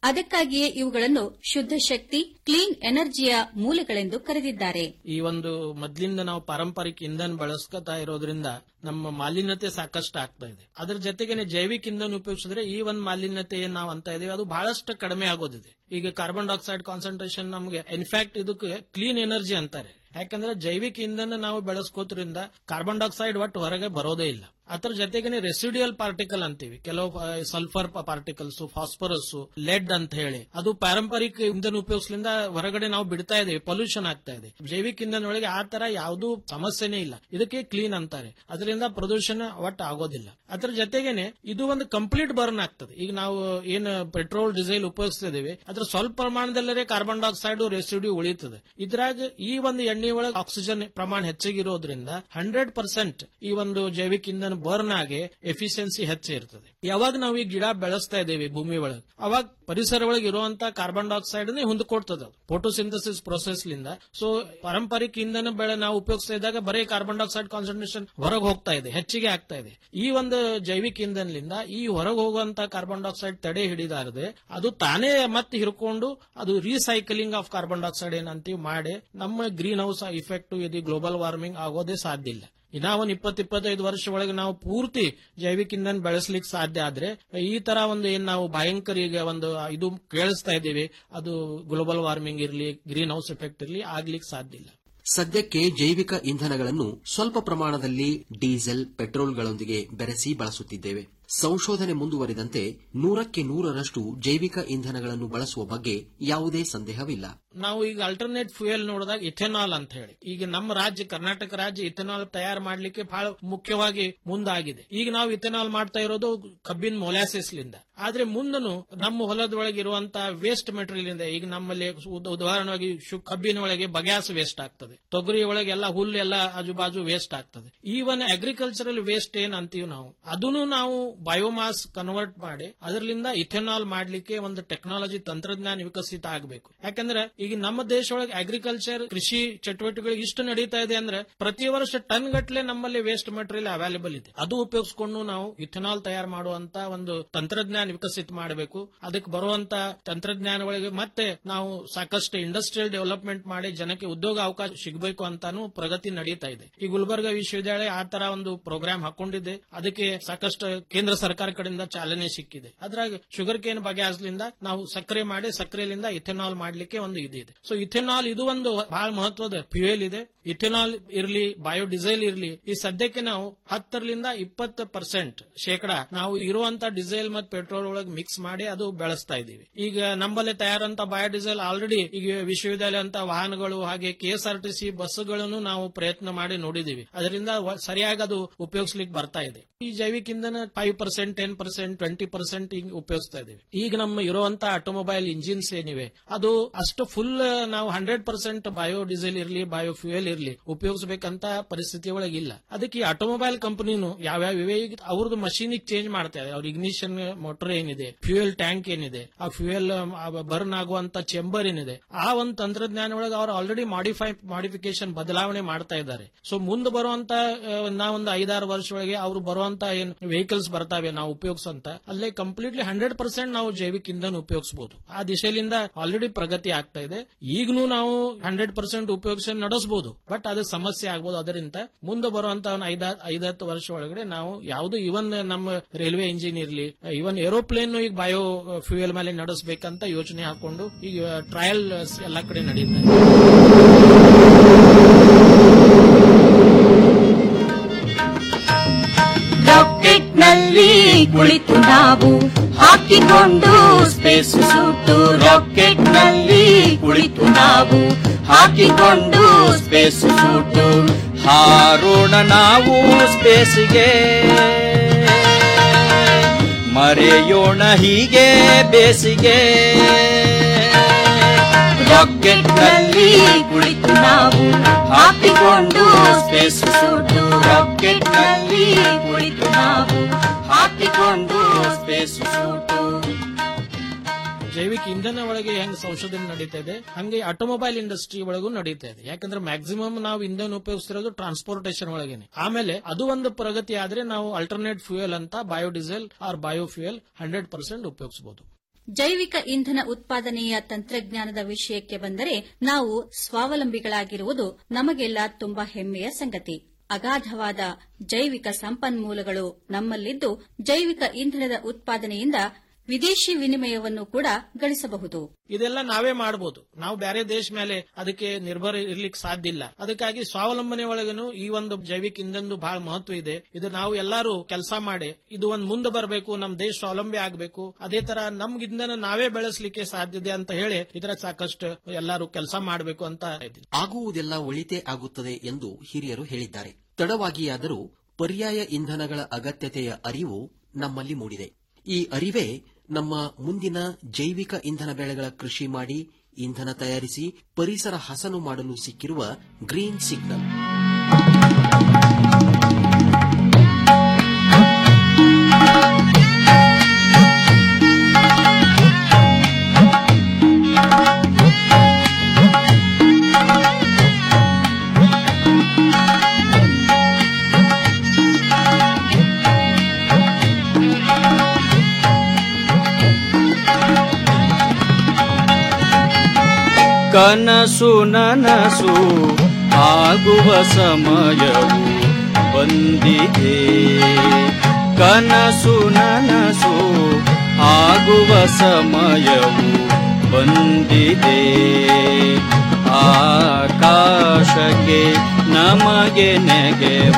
ಅದಕ್ಕಾಗಿಯೇ ಇವುಗಳನ್ನು ಶುದ್ಧ ಶಕ್ತಿ ಕ್ಲೀನ್ ಎನರ್ಜಿಯ ಮೂಲಗಳೆಂದು ಕರೆದಿದ್ದಾರೆ ಈ ಒಂದು ಮೊದ್ಲಿಂದ ನಾವು ಪಾರಂಪರಿಕ ಇಂಧನ ಬಳಸ್ಕೊತಾ ಇರೋದ್ರಿಂದ ನಮ್ಮ ಮಾಲಿನ್ಯತೆ ಸಾಕಷ್ಟು ಆಗ್ತಾ ಇದೆ ಅದ್ರ ಜೊತೆಗೆ ಜೈವಿಕ ಇಂಧನ ಉಪಯೋಗಿಸಿದ್ರೆ ಈ ಒಂದು ಮಾಲಿನ್ಯತೆ ಏನ್ ನಾವು ಅಂತ ಇದೀವಿ ಅದು ಬಹಳಷ್ಟು ಕಡಿಮೆ ಆಗೋದಿದೆ ಈಗ ಕಾರ್ಬನ್ ಡೈಆಕ್ಸೈಡ್ ಕಾನ್ಸಂಟ್ರೇಷನ್ ನಮಗೆ ಇನ್ಫ್ಯಾಕ್ಟ್ ಇದಕ್ಕೆ ಕ್ಲೀನ್ ಎನರ್ಜಿ ಅಂತಾರೆ ಯಾಕಂದ್ರೆ ಜೈವಿಕ ಇಂಧನ ನಾವು ಬೆಳೆಸ್ಕೋದ್ರಿಂದ ಕಾರ್ಬನ್ ಡೈಆಕ್ಸೈಡ್ ಒಟ್ಟು ಹೊರಗೆ ಬರೋದೇ ಇಲ್ಲ ಅದ್ರ ಜೊತೆಗೆ ರೆಸಿಡಿಯಲ್ ಪಾರ್ಟಿಕಲ್ ಅಂತೀವಿ ಕೆಲವು ಸಲ್ಫರ್ ಪಾರ್ಟಿಕಲ್ಸ್ ಫಾಸ್ಫರಸ್ ಲೆಡ್ ಅಂತ ಹೇಳಿ ಅದು ಪಾರಂಪರಿಕ ಇಂಧನ ಉಪಯೋಗಿಸ್ಲಿಂದ ಹೊರಗಡೆ ನಾವು ಬಿಡ್ತಾ ಇದ್ದೇವೆ ಪೊಲ್ಯೂಷನ್ ಆಗ್ತಾ ಇದೆ ಜೈವಿಕ ಇಂಧನ ಒಳಗೆ ಆ ತರ ಯಾವುದೂ ಸಮಸ್ಯೆನೇ ಇಲ್ಲ ಇದಕ್ಕೆ ಕ್ಲೀನ್ ಅಂತಾರೆ ಅದರಿಂದ ಪ್ರದೂಷಣ ಒಟ್ಟು ಆಗೋದಿಲ್ಲ ಅದ್ರ ಜೊತೆಗೇನೆ ಇದು ಒಂದು ಕಂಪ್ಲೀಟ್ ಬರ್ನ್ ಆಗ್ತದೆ ಈಗ ನಾವು ಏನು ಪೆಟ್ರೋಲ್ ಡೀಸೆಲ್ ಉಪಯೋಗಿಸ್ತಾ ಇದೀವಿ ಅದ್ರ ಸ್ವಲ್ಪ ಪ್ರಮಾಣದಲ್ಲೇ ಕಾರ್ಬನ್ ಡೈಆಕ್ಸೈಡ್ ರೆಸಿಡ್ಯೂ ಉಳಿತದೆ ಇದ್ರಾಗ ಈ ಒಂದು ಎಣ್ಣೆ ಒಳಗೆ ಆಕ್ಸಿಜನ್ ಪ್ರಮಾಣ ಹೆಚ್ಚಿಗಿರೋದ್ರಿಂದ ಹಂಡ್ರೆಡ್ ಪರ್ಸೆಂಟ್ ಈ ಒಂದು ಜೈವಿಕ ಇಂಧನ ಬರ್ನ್ ಆಗಿ ಎಫಿಷಿಯನ್ಸಿ ಹೆಚ್ಚು ಇರ್ತದೆ ಯಾವಾಗ ನಾವು ಈ ಗಿಡ ಬೆಳೆಸ್ತಾ ಇದ್ದೇವೆ ಭೂಮಿ ಒಳಗೆ ಅವಾಗ ಪರಿಸರ ಒಳಗೆ ಇರುವಂತ ಕಾರ್ಬನ್ ಡೈಆಕ್ಸೈಡ್ ಹೊಂದಿಕೊಡ್ತದೆ ಫೋಟೋಸಿಂಥಸಿಸ್ ಪ್ರೊಸೆಸ್ ಲಿಂದ ಸೊ ಪಾರಂಪರಿಕ ಇಂಧನ ಬೆಳೆ ನಾವು ಉಪಯೋಗಿಸ್ತಾ ಇದ್ದಾಗ ಬರೀ ಕಾರ್ಬನ್ ಡೈಆಕ್ಸೈಡ್ ಕಾನ್ಸಂಟ್ರೇಷನ್ ಹೊರಗೆ ಹೋಗ್ತಾ ಇದೆ ಹೆಚ್ಚಿಗೆ ಆಗ್ತಾ ಇದೆ ಈ ಒಂದು ಜೈವಿಕ ಇಂಧನದಿಂದ ಈ ಹೊರಗೆ ಹೋಗುವಂತ ಕಾರ್ಬನ್ ಡೈಆಕ್ಸೈಡ್ ತಡೆ ಹಿಡಿದಾರದೆ ಅದು ತಾನೇ ಮತ್ತೆ ಹಿರ್ಕೊಂಡು ಅದು ರೀಸೈಕಲಿಂಗ್ ಆಫ್ ಕಾರ್ಬನ್ ಡೈಆಕ್ಸೈಡ್ ಏನಂತೀವಿ ಮಾಡಿ ನಮ್ಮ ಗ್ರೀನ್ ಹೌಸ್ ಇಫೆಕ್ಟ್ ಇದು ಗ್ಲೋಬಲ್ ವಾರ್ಮಿಂಗ್ ಆಗೋದೇ ಸಾಧ್ಯ ಇಲ್ಲ ಇನ್ನ ಒಂದ್ ಇಪ್ಪತ್ ಇಪ್ಪತ್ತೈದು ವರ್ಷ ಒಳಗೆ ನಾವು ಪೂರ್ತಿ ಜೈವಿಕ ಇಂಧನ ಬೆಳೆಸ್ಲಿಕ್ಕೆ ಸಾಧ್ಯ ಆದ್ರೆ ಈ ತರ ಒಂದು ಏನ್ ನಾವು ಭಯಂಕರ ಈಗ ಒಂದು ಇದು ಕೇಳಿಸ್ತಾ ಇದ್ದೀವಿ ಅದು ಗ್ಲೋಬಲ್ ವಾರ್ಮಿಂಗ್ ಇರಲಿ ಗ್ರೀನ್ ಹೌಸ್ ಎಫೆಕ್ಟ್ ಇರಲಿ ಆಗ್ಲಿಕ್ಕೆ ಸಾಧ್ಯ ಇಲ್ಲ ಸದ್ಯಕ್ಕೆ ಜೈವಿಕ ಇಂಧನಗಳನ್ನು ಸ್ವಲ್ಪ ಪ್ರಮಾಣದಲ್ಲಿ ಡೀಸೆಲ್ ಪೆಟ್ರೋಲ್ಗಳೊಂದಿಗೆ ಬೆರೆಸಿ ಬಳಸುತ್ತಿದ್ದೇವೆ ಸಂಶೋಧನೆ ಮುಂದುವರಿದಂತೆ ನೂರಕ್ಕೆ ನೂರರಷ್ಟು ಜೈವಿಕ ಇಂಧನಗಳನ್ನು ಬಳಸುವ ಬಗ್ಗೆ ಯಾವುದೇ ಸಂದೇಹವಿಲ್ಲ ನಾವು ಈಗ ಅಲ್ಟರ್ನೇಟ್ ಫ್ಯೂಯಲ್ ನೋಡಿದಾಗ ಇಥೆನಾಲ್ ಅಂತ ಹೇಳಿ ಈಗ ನಮ್ಮ ರಾಜ್ಯ ಕರ್ನಾಟಕ ರಾಜ್ಯ ಇಥೆನಾಲ್ ತಯಾರು ಮಾಡ್ಲಿಕ್ಕೆ ಬಹಳ ಮುಖ್ಯವಾಗಿ ಮುಂದಾಗಿದೆ ಈಗ ನಾವು ಇಥೆನಾಲ್ ಮಾಡ್ತಾ ಇರೋದು ಕಬ್ಬಿನ ಮೊಲಾಸಿಸ್ ಲಿಂದ ಆದ್ರೆ ಮುಂದನು ನಮ್ಮ ಹೊಲದೊಳಗೆ ಇರುವಂತಹ ವೇಸ್ಟ್ ಮೆಟೀರಿಯಲ್ ಇಂದ ಈಗ ನಮ್ಮಲ್ಲಿ ಉದ- ಉದಾಹರಣೆಯಾಗಿ ಶು- ಕಬ್ಬಿನ ಒಳಗೆ ಬಗ್ಯಾಸ್ ವೇಸ್ಟ್ ಆಗ್ತದೆ ತೊಗರಿ ಒಳಗೆ ಎಲ್ಲ ಹುಲ್ಲು ಎಲ್ಲ ಆಜು ಬಾಜು ವೇಸ್ಟ್ ಆಗ್ತದೆ ಈವನ್ ಅಗ್ರಿಕಲ್ಚರಲ್ ವೇಸ್ಟ್ ಏನ್ ಅಂತೀವಿ ನಾವು ಅದನ್ನು ನಾವು ಬಯೋಮಾಸ್ ಕನ್ವರ್ಟ್ ಮಾಡಿ ಅದರಿಂದ ಇಥೆನಾಲ್ ಮಾಡ್ಲಿಕ್ಕೆ ಒಂದು ಟೆಕ್ನಾಲಜಿ ತಂತ್ರಜ್ಞಾನ ವಿಕಸಿತ ಆಗಬೇಕು ಯಾಕಂದ್ರೆ ಈಗ ನಮ್ಮ ದೇಶ ಒಳಗೆ ಅಗ್ರಿಕಲ್ಚರ್ ಕೃಷಿ ಚಟುವಟಿಕೆಗಳು ಇಷ್ಟು ನಡೀತಾ ಇದೆ ಅಂದ್ರೆ ಪ್ರತಿ ವರ್ಷ ಟನ್ ಗಟ್ಟಲೆ ನಮ್ಮಲ್ಲಿ ವೇಸ್ಟ್ ಮಟೀರಿಯಲ್ ಅವೈಲೇಬಲ್ ಇದೆ ಅದು ಉಪಯೋಗಿಸಿಕೊಂಡು ನಾವು ಇಥೆನಾಲ್ ತಯಾರು ಮಾಡುವಂತ ಒಂದು ತಂತ್ರಜ್ಞಾನ ವಿಕಸಿತ ಮಾಡಬೇಕು ಅದಕ್ಕೆ ಬರುವಂತ ತಂತ್ರಜ್ಞಾನ ಒಳಗೆ ಮತ್ತೆ ನಾವು ಸಾಕಷ್ಟು ಇಂಡಸ್ಟ್ರಿಯಲ್ ಡೆವಲಪ್ಮೆಂಟ್ ಮಾಡಿ ಜನಕ್ಕೆ ಉದ್ಯೋಗ ಅವಕಾಶ ಸಿಗಬೇಕು ಅಂತಾನು ಪ್ರಗತಿ ನಡೀತಾ ಇದೆ ಈ ಗುಲ್ಬರ್ಗ ವಿಶ್ವವಿದ್ಯಾಲಯ ಆ ತರ ಒಂದು ಪ್ರೋಗ್ರಾಮ್ ಹಾಕೊಂಡಿದೆ ಅದಕ್ಕೆ ಸಾಕಷ್ಟು ಕೇಂದ್ರ ಸರ್ಕಾರ ಕಡೆಯಿಂದ ಚಾಲನೆ ಸಿಕ್ಕಿದೆ ಅದ್ರಾಗ ಶುಗರ್ ಕೇನ್ ಬಗೆಹರಿಸಲಿಂದ ನಾವು ಸಕ್ಕರೆ ಮಾಡಿ ಸಕ್ಕರೆಲಿಂದ ಇಥೆನಾಲ್ ಮಾಡ್ಲಿಕ್ಕೆ ಒಂದು ಇದು ಇದೆ ಸೊ ಇಥೆನಾಲ್ ಇದು ಒಂದು ಬಹಳ ಮಹತ್ವದ ಫ್ಯೂಯಲ್ ಇದೆ ಇಥೆನಾಲ್ ಇರ್ಲಿ ಬಯೋಡೀಸೆಲ್ ಇರ್ಲಿ ಈ ಸದ್ಯಕ್ಕೆ ನಾವು ಹತ್ತರಿಂದ ಇಪ್ಪತ್ತು ಪರ್ಸೆಂಟ್ ಶೇಕಡ ನಾವು ಇರುವಂತ ಡೀಸೆಲ್ ಮತ್ತು ಪೆಟ್ರೋಲ್ ಒಳಗೆ ಮಿಕ್ಸ್ ಮಾಡಿ ಅದು ಬೆಳೆಸ್ತಾ ಇದೀವಿ ಈಗ ನಮ್ಮಲ್ಲಿ ತಯಾರಂತ ಬಯೋಡೀಸೆಲ್ ಆಲ್ರೆಡಿ ಈಗ ವಿಶ್ವವಿದ್ಯಾಲಯ ಅಂತ ವಾಹನಗಳು ಹಾಗೆ ಕೆಎಸ್ಆರ್ಟಿಸಿ ಬಸ್ಗಳನ್ನು ನಾವು ಪ್ರಯತ್ನ ಮಾಡಿ ನೋಡಿದೀವಿ ಅದರಿಂದ ವ- ಸರಿಯಾಗಿ ಅದು ಉಪಯೋಗಿಸ್ಲಿಕ್ಕೆ ಬರ್ತಾ ಇದೆ ಈ ಜೈವಿಕ ಇಂಧನ five percent ten percent twenty percent ಈಗ ಉಪಯೋಗಿಸ್ತಾ ಇದೀವಿ ಈಗ ನಮ್ಮ ಇರುವಂತ ಆಟೋಮೊಬೈಲ್ ಇಂಜಿನ್ಸ್ ಏನಿವೆ ಅದು ಅಷ್ಟು ಫುಲ್ ನಾವು ಹಂಡ್ರೆಡ್ ಪರ್ಸೆಂಟ್ ಬಯೋ ಡೀಸೆಲ್ ಇರಲಿ ಬಯೋ ಫ್ಯೂಯಲ್ ಇರಲಿ ಉಪಯೋಗಿಸಬೇಕಂತ ಪರಿಸ್ಥಿತಿ ಒಳಗೆ ಇಲ್ಲ ಅದಕ್ಕೆ ಈ ಆಟೋಮೊಬೈಲ್ ಕಂಪನಿನು ಯಾವ್ಯಾವ ಇವೆ ಈಗ ಅವ್ರದ್ದು ಮಷೀನ್ ಚೇಂಜ್ ಮಾಡ್ತಾ ಇದೆ ಅವ್ರ ಇಗ್ನಿಷನ್ ಮೋಟರ್ ಏನಿದೆ ಫ್ಯೂಯಲ್ ಟ್ಯಾಂಕ್ ಏನಿದೆ ಆ ಫ್ಯೂಯಲ್ ಬರ್ನ್ ಆಗುವಂತ ಚೆಂಬರ್ ಏನಿದೆ ಆ ಒಂದು ತಂತ್ರಜ್ಞಾನ ಒಳಗೆ ಅವ್ರು ಆಲ್ರೆಡಿ ಮಾಡಿಫೈ ಮಾಡಿಫಿಕೇಶನ್ ಬದಲಾವಣೆ ಮಾಡ್ತಾ ಇದ್ದಾರೆ ಸೊ ಮುಂದೆ ಬರುವಂತ ನಾ ಒಂದು ಐದಾರು ವರ್ಷ ಒಳಗೆ ಅವ್ರು ಬರುವಂತ ಏನ್ ವೆಹಿಕಲ್ಸ್ ಬರ್ತಾವೆ ನಾವು ಉಪಯೋಗಿಸಂತ ಅಲ್ಲೇ ಕಂಪ್ಲೀಟ್ಲಿ ಹಂಡ್ರೆಡ್ ಪರ್ಸೆಂಟ್ ನಾವು ಜೈವಿಕ ಇಂಧನ ಉಪಯೋಗಿಸಬಹುದು ಆ ದಿಶೆಯಿಂದ ಆಲ್ರೆಡಿ ಪ್ರಗತಿ ಆಗ್ತಾ ಇದೆ ಈಗಲೂ ನಾವು ಹಂಡ್ರೆಡ್ ಪರ್ಸೆಂಟ್ ಉಪಯೋಗಿಸಿ ನಡೆಸಬಹುದು ಬಟ್ ಅದು ಸಮಸ್ಯೆ ಆಗ್ಬೋದು ಅದರಿಂದ ಮುಂದೆ ಬರುವಂತ ಒಂದು ಐದ ಐದತ್ತು ವರ್ಷ ಒಳಗಡೆ ನಾವು ಯಾವುದು ಇವನ್ ನಮ್ಮ ರೈಲ್ವೆ ಇಂಜಿನ್ ಇರ್ಲಿ ಇವನ್ ಏರೋಪ್ಲೇನ್ ಈಗ ಬಯೋ ಫ್ಯೂಯಲ್ ಮೇಲೆ ನಡೆಸಬೇಕಂತ ಯೋಚನೆ ಹಾಕೊಂಡು ಈಗ ಟ್ರಯಲ್ ಎಲ್ಲ ಕಡೆ ನಡೀತಾ ಇದೆ ರಾಕೆಟ್ ನಲ್ಲಿ ಕುಳಿತು ನಾವು ಹಾಕಿಕೊಂಡು ಸ್ಪೇಸ್ ಸೂಟು ರಾಕೆಟ್ ನಲ್ಲಿ ಕುಳಿತು ನಾವು ಹಾಕಿಕೊಂಡು ಸ್ಪೇಸ್ ಸೂಟು ಹಾರೋಣ ನಾವು ಸ್ಪೇಸ್ಗೆ ಮರೆಯೋಣ ಹೀಗೆ ಬೇಸಿಗೆ ರಾಕೆಟ್ ನಲ್ಲಿ ಕುಳಿತು ನಾವು ಹಾಕಿಕೊಂಡು ಸ್ಪೇಸ್ ಸೂಟು ರಾಕೆಟ್ ನಲ್ಲಿ ಕುಳಿತು ನಾವು ಹಾಕಿಕೊಂಡು ಸ್ಪೇಸ್ ಸೂಟು ಜೈವಿಕ ಇಂಧನ ಒಳಗೆ ಹೆಂಗ್ ಸಂಶೋಧನೆ ನಡೀತಾ ಇದೆ ಹಂಗೆ ಆಟೋಮೊಬೈಲ್ ಇಂಡಸ್ಟ್ರಿ ಒಳಗೂ ನಡೀತಾ ಇದೆ ಯಾಕಂದ್ರೆ ಮ್ಯಾಕ್ಸಿಮಮ್ ನಾವು ಇಂಧನ ಉಪಯೋಗಿಸ್ತಿರೋದು ಟ್ರಾನ್ಸ್ಪೋರ್ಟೇಷನ್ ಒಳಗೇನೆ ಆಮೇಲೆ ಅದು ಒಂದು ಪ್ರಗತಿ ಆದ್ರೆ ನಾವು ಅಲ್ಟರ್ನೇಟ್ ಫ್ಯೂಯಲ್ ಅಂತ biodiesel or biofuel hundred percent ಉಪಯೋಗಿಸಬಹುದು ಜೈವಿಕ ಇಂಧನ ಉತ್ಪಾದನೆಯ ತಂತ್ರಜ್ಞಾನದ ವಿಷಯಕ್ಕೆ ಬಂದರೆ ನಾವು ಸ್ವಾವಲಂಬಿಗಳಾಗಿರುವುದು ನಮಗೆಲ್ಲ ತುಂಬಾ ಹೆಮ್ಮೆಯ ಸಂಗತಿ ಅಗಾಧವಾದ ಜೈವಿಕ ಸಂಪನ್ಮೂಲಗಳು ನಮ್ಮಲ್ಲಿದ್ದು ಜೈವಿಕ ಇಂಧನದ ಉತ್ಪಾದನೆಯಿಂದ ವಿದೇಶಿ ವಿನಿಮಯವನ್ನು ಕೂಡ ಗಳಿಸಬಹುದು ಇದೆಲ್ಲ ನಾವೇ ಮಾಡಬಹುದು ನಾವು ಬೇರೆ ದೇಶ ಮೇಲೆ ಅದಕ್ಕೆ ನಿರ್ಭರ ಇರ್ಲಿಕ್ಕೆ ಸಾಧ್ಯ ಇಲ್ಲ ಅದಕ್ಕಾಗಿ ಸ್ವಾವಲಂಬನೆ ಒಳಗನು ಈ ಒಂದು ಜೈವಿಕ ಇಂಧನದ ಬಹಳ ಮಹತ್ವ ಇದೆ ಇದು ನಾವು ಎಲ್ಲರೂ ಕೆಲಸ ಮಾಡಿ ಇದು ಒಂದು ಮುಂದೆ ಬರಬೇಕು ನಮ್ಮ ದೇಶ ಸ್ವಾವಲಂಬಿ ಆಗಬೇಕು ಅದೇ ತರ ನಮ್ ಇಂಧನ ನಾವೇ ಬೆಳೆಸಲಿಕ್ಕೆ ಸಾಧ್ಯತೆ ಅಂತ ಹೇಳಿ ಇದರ ಸಾಕಷ್ಟು ಎಲ್ಲರೂ ಕೆಲಸ ಮಾಡಬೇಕು ಅಂತ ಇದ್ದೀನಿ ಆಗುವುದೆಲ್ಲ ಒಳಿತೇ ಆಗುತ್ತದೆ ಎಂದು ಹಿರಿಯರು ಹೇಳಿದ್ದಾರೆ ತಡವಾಗಿಯಾದರೂ ಪರ್ಯಾಯ ಇಂಧನಗಳ ಅಗತ್ಯತೆಯ ಅರಿವು ನಮ್ಮಲ್ಲಿ ಮೂಡಿದೆ ಈ ಅರಿವೇ ನಮ್ಮ ಮುಂದಿನ ಜೈವಿಕ ಇಂಧನ ಬೆಳೆಗಳ ಕೃಷಿ ಮಾಡಿ ಇಂಧನ ತಯಾರಿಸಿ ಪರಿಸರ ಹಸನು ಮಾಡಲು ಸಿಕ್ಕಿರುವ ಗ್ರೀನ್ ಸಿಗ್ನಲ್ ಕನಸು ನನಸು ಆಗುವ ಸಮಯವು ಬಂದಿದೆ ಕನಸು ನನಸು ಆಗುವ ಸಮಯವು ಬಂದಿದೆ ಆಕಾಶಕ್ಕೆ ನಮಗೆ ನೆಗೆವ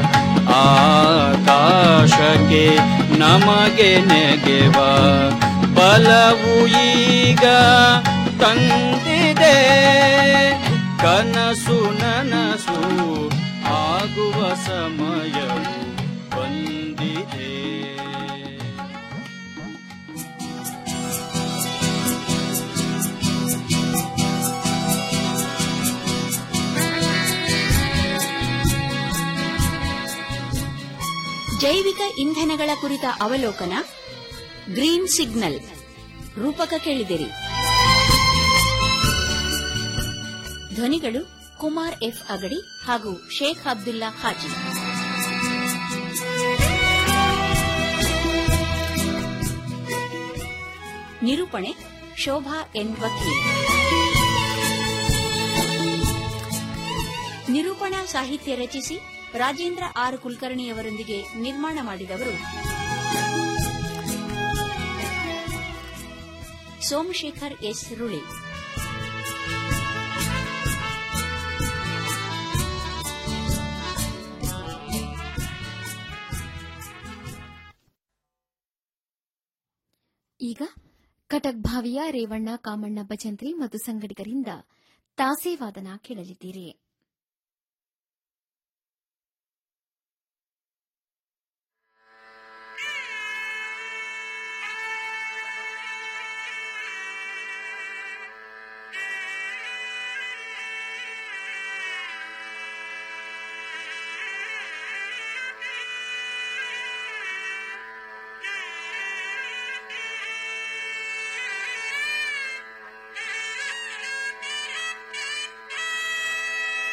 ಆಕಾಶಕ್ಕೆ ನಮಗೆ ನೆಗೆವ ಬಲವು ಈಗ ತಂದಿದೆ ಕನಸು ನನಸು ಆಗುವ ಸಮಯವು ಬಂದಿದೆ ಜೈವಿಕ ಇಂಧನಗಳ ಕುರಿತ ಅವಲೋಕನ ಗ್ರೀನ್ ಸಿಗ್ನಲ್ ರೂಪಕ ಕೇಳಿದಿರಿ ಧ್ವನಿಗಳು ಕುಮಾರ್ ಎಫ್ ಅಗಡಿ ಹಾಗೂ ಶೇಖ್ ಅಬ್ದುಲ್ಲಾ ಹಾಜಿ ನಿರೂಪಣೆ ಶೋಭಾ ಎನ್ ವಕೀಲ್ ನಿರೂಪಣಾ ಸಾಹಿತ್ಯ ರಚಿಸಿ ರಾಜೇಂದ್ರ ಆರ್ ಕುಲಕರ್ಣಿಯವರೊಂದಿಗೆ ನಿರ್ಮಾಣ ಮಾಡಿದವರು ಸೋಮಶೇಖರ್ ಎಸ್ ರುಳಿ ಈಗ ಕಟಕ್ ಭಾವಿಯ ರೇವಣ್ಣ ಕಾಮಣ್ಣ ಭಜಂತ್ರಿ ಮತ್ತು ಸಂಗಡಿಗರಿಂದ ತಾಸೇವಾದನ ಕೇಳಲಿದ್ದೀರಿ Thank you.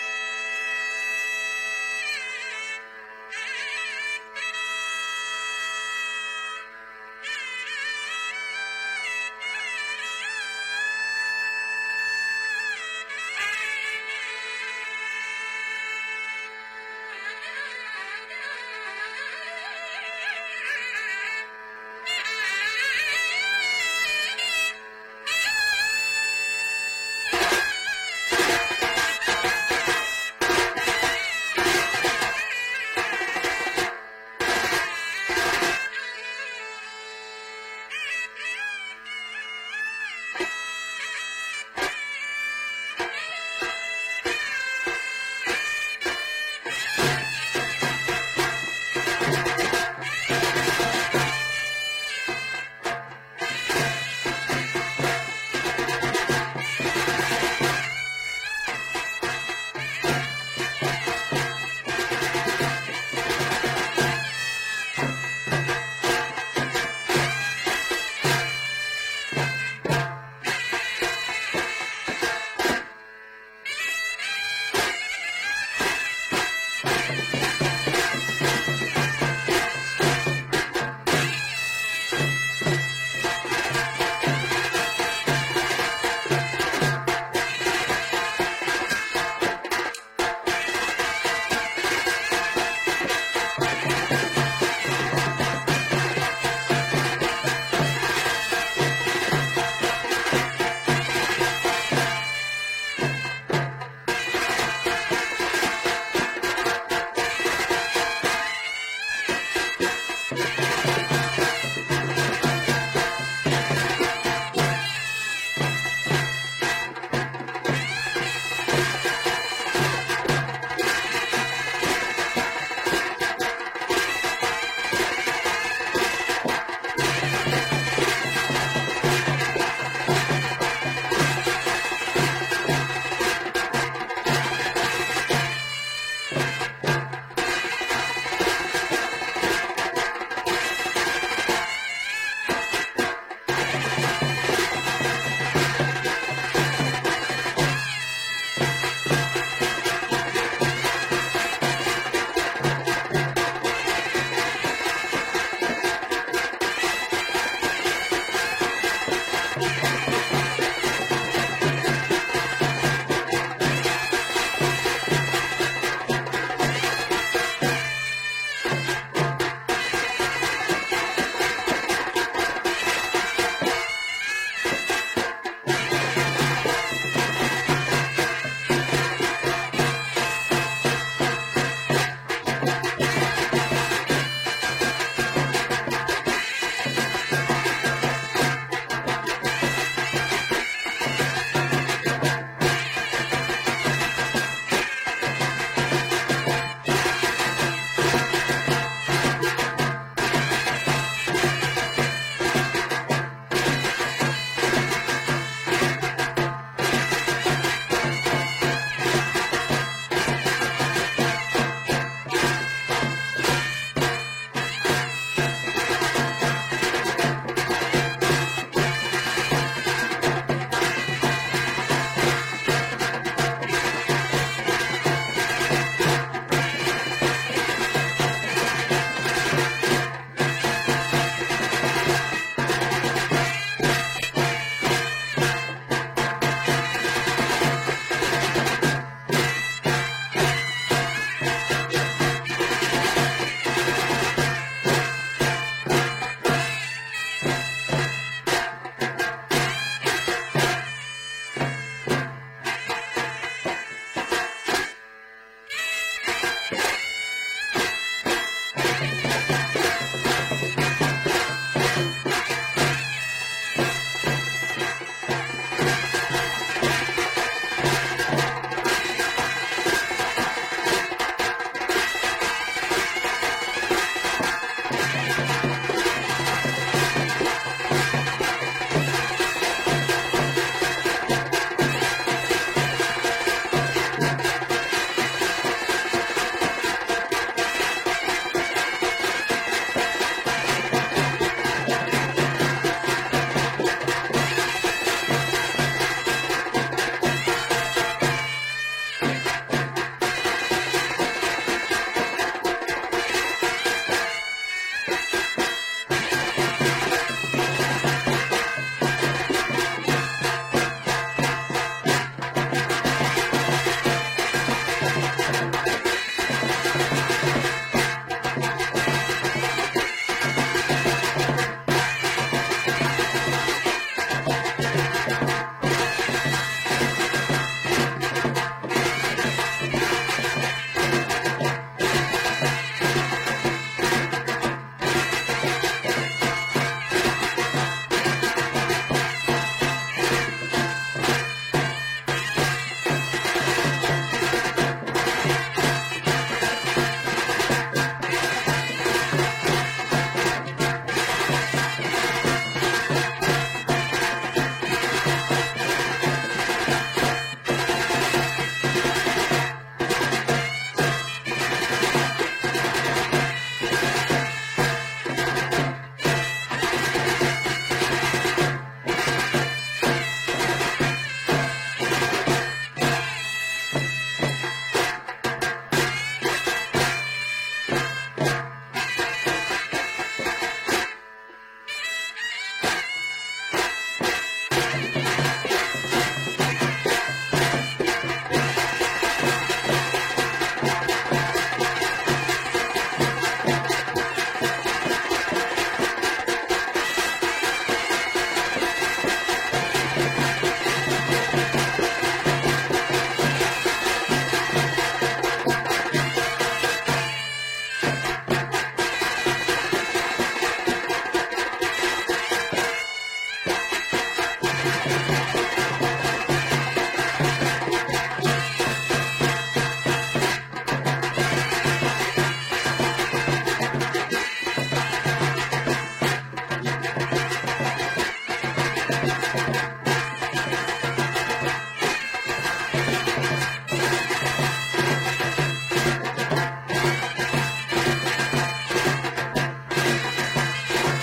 Thank you.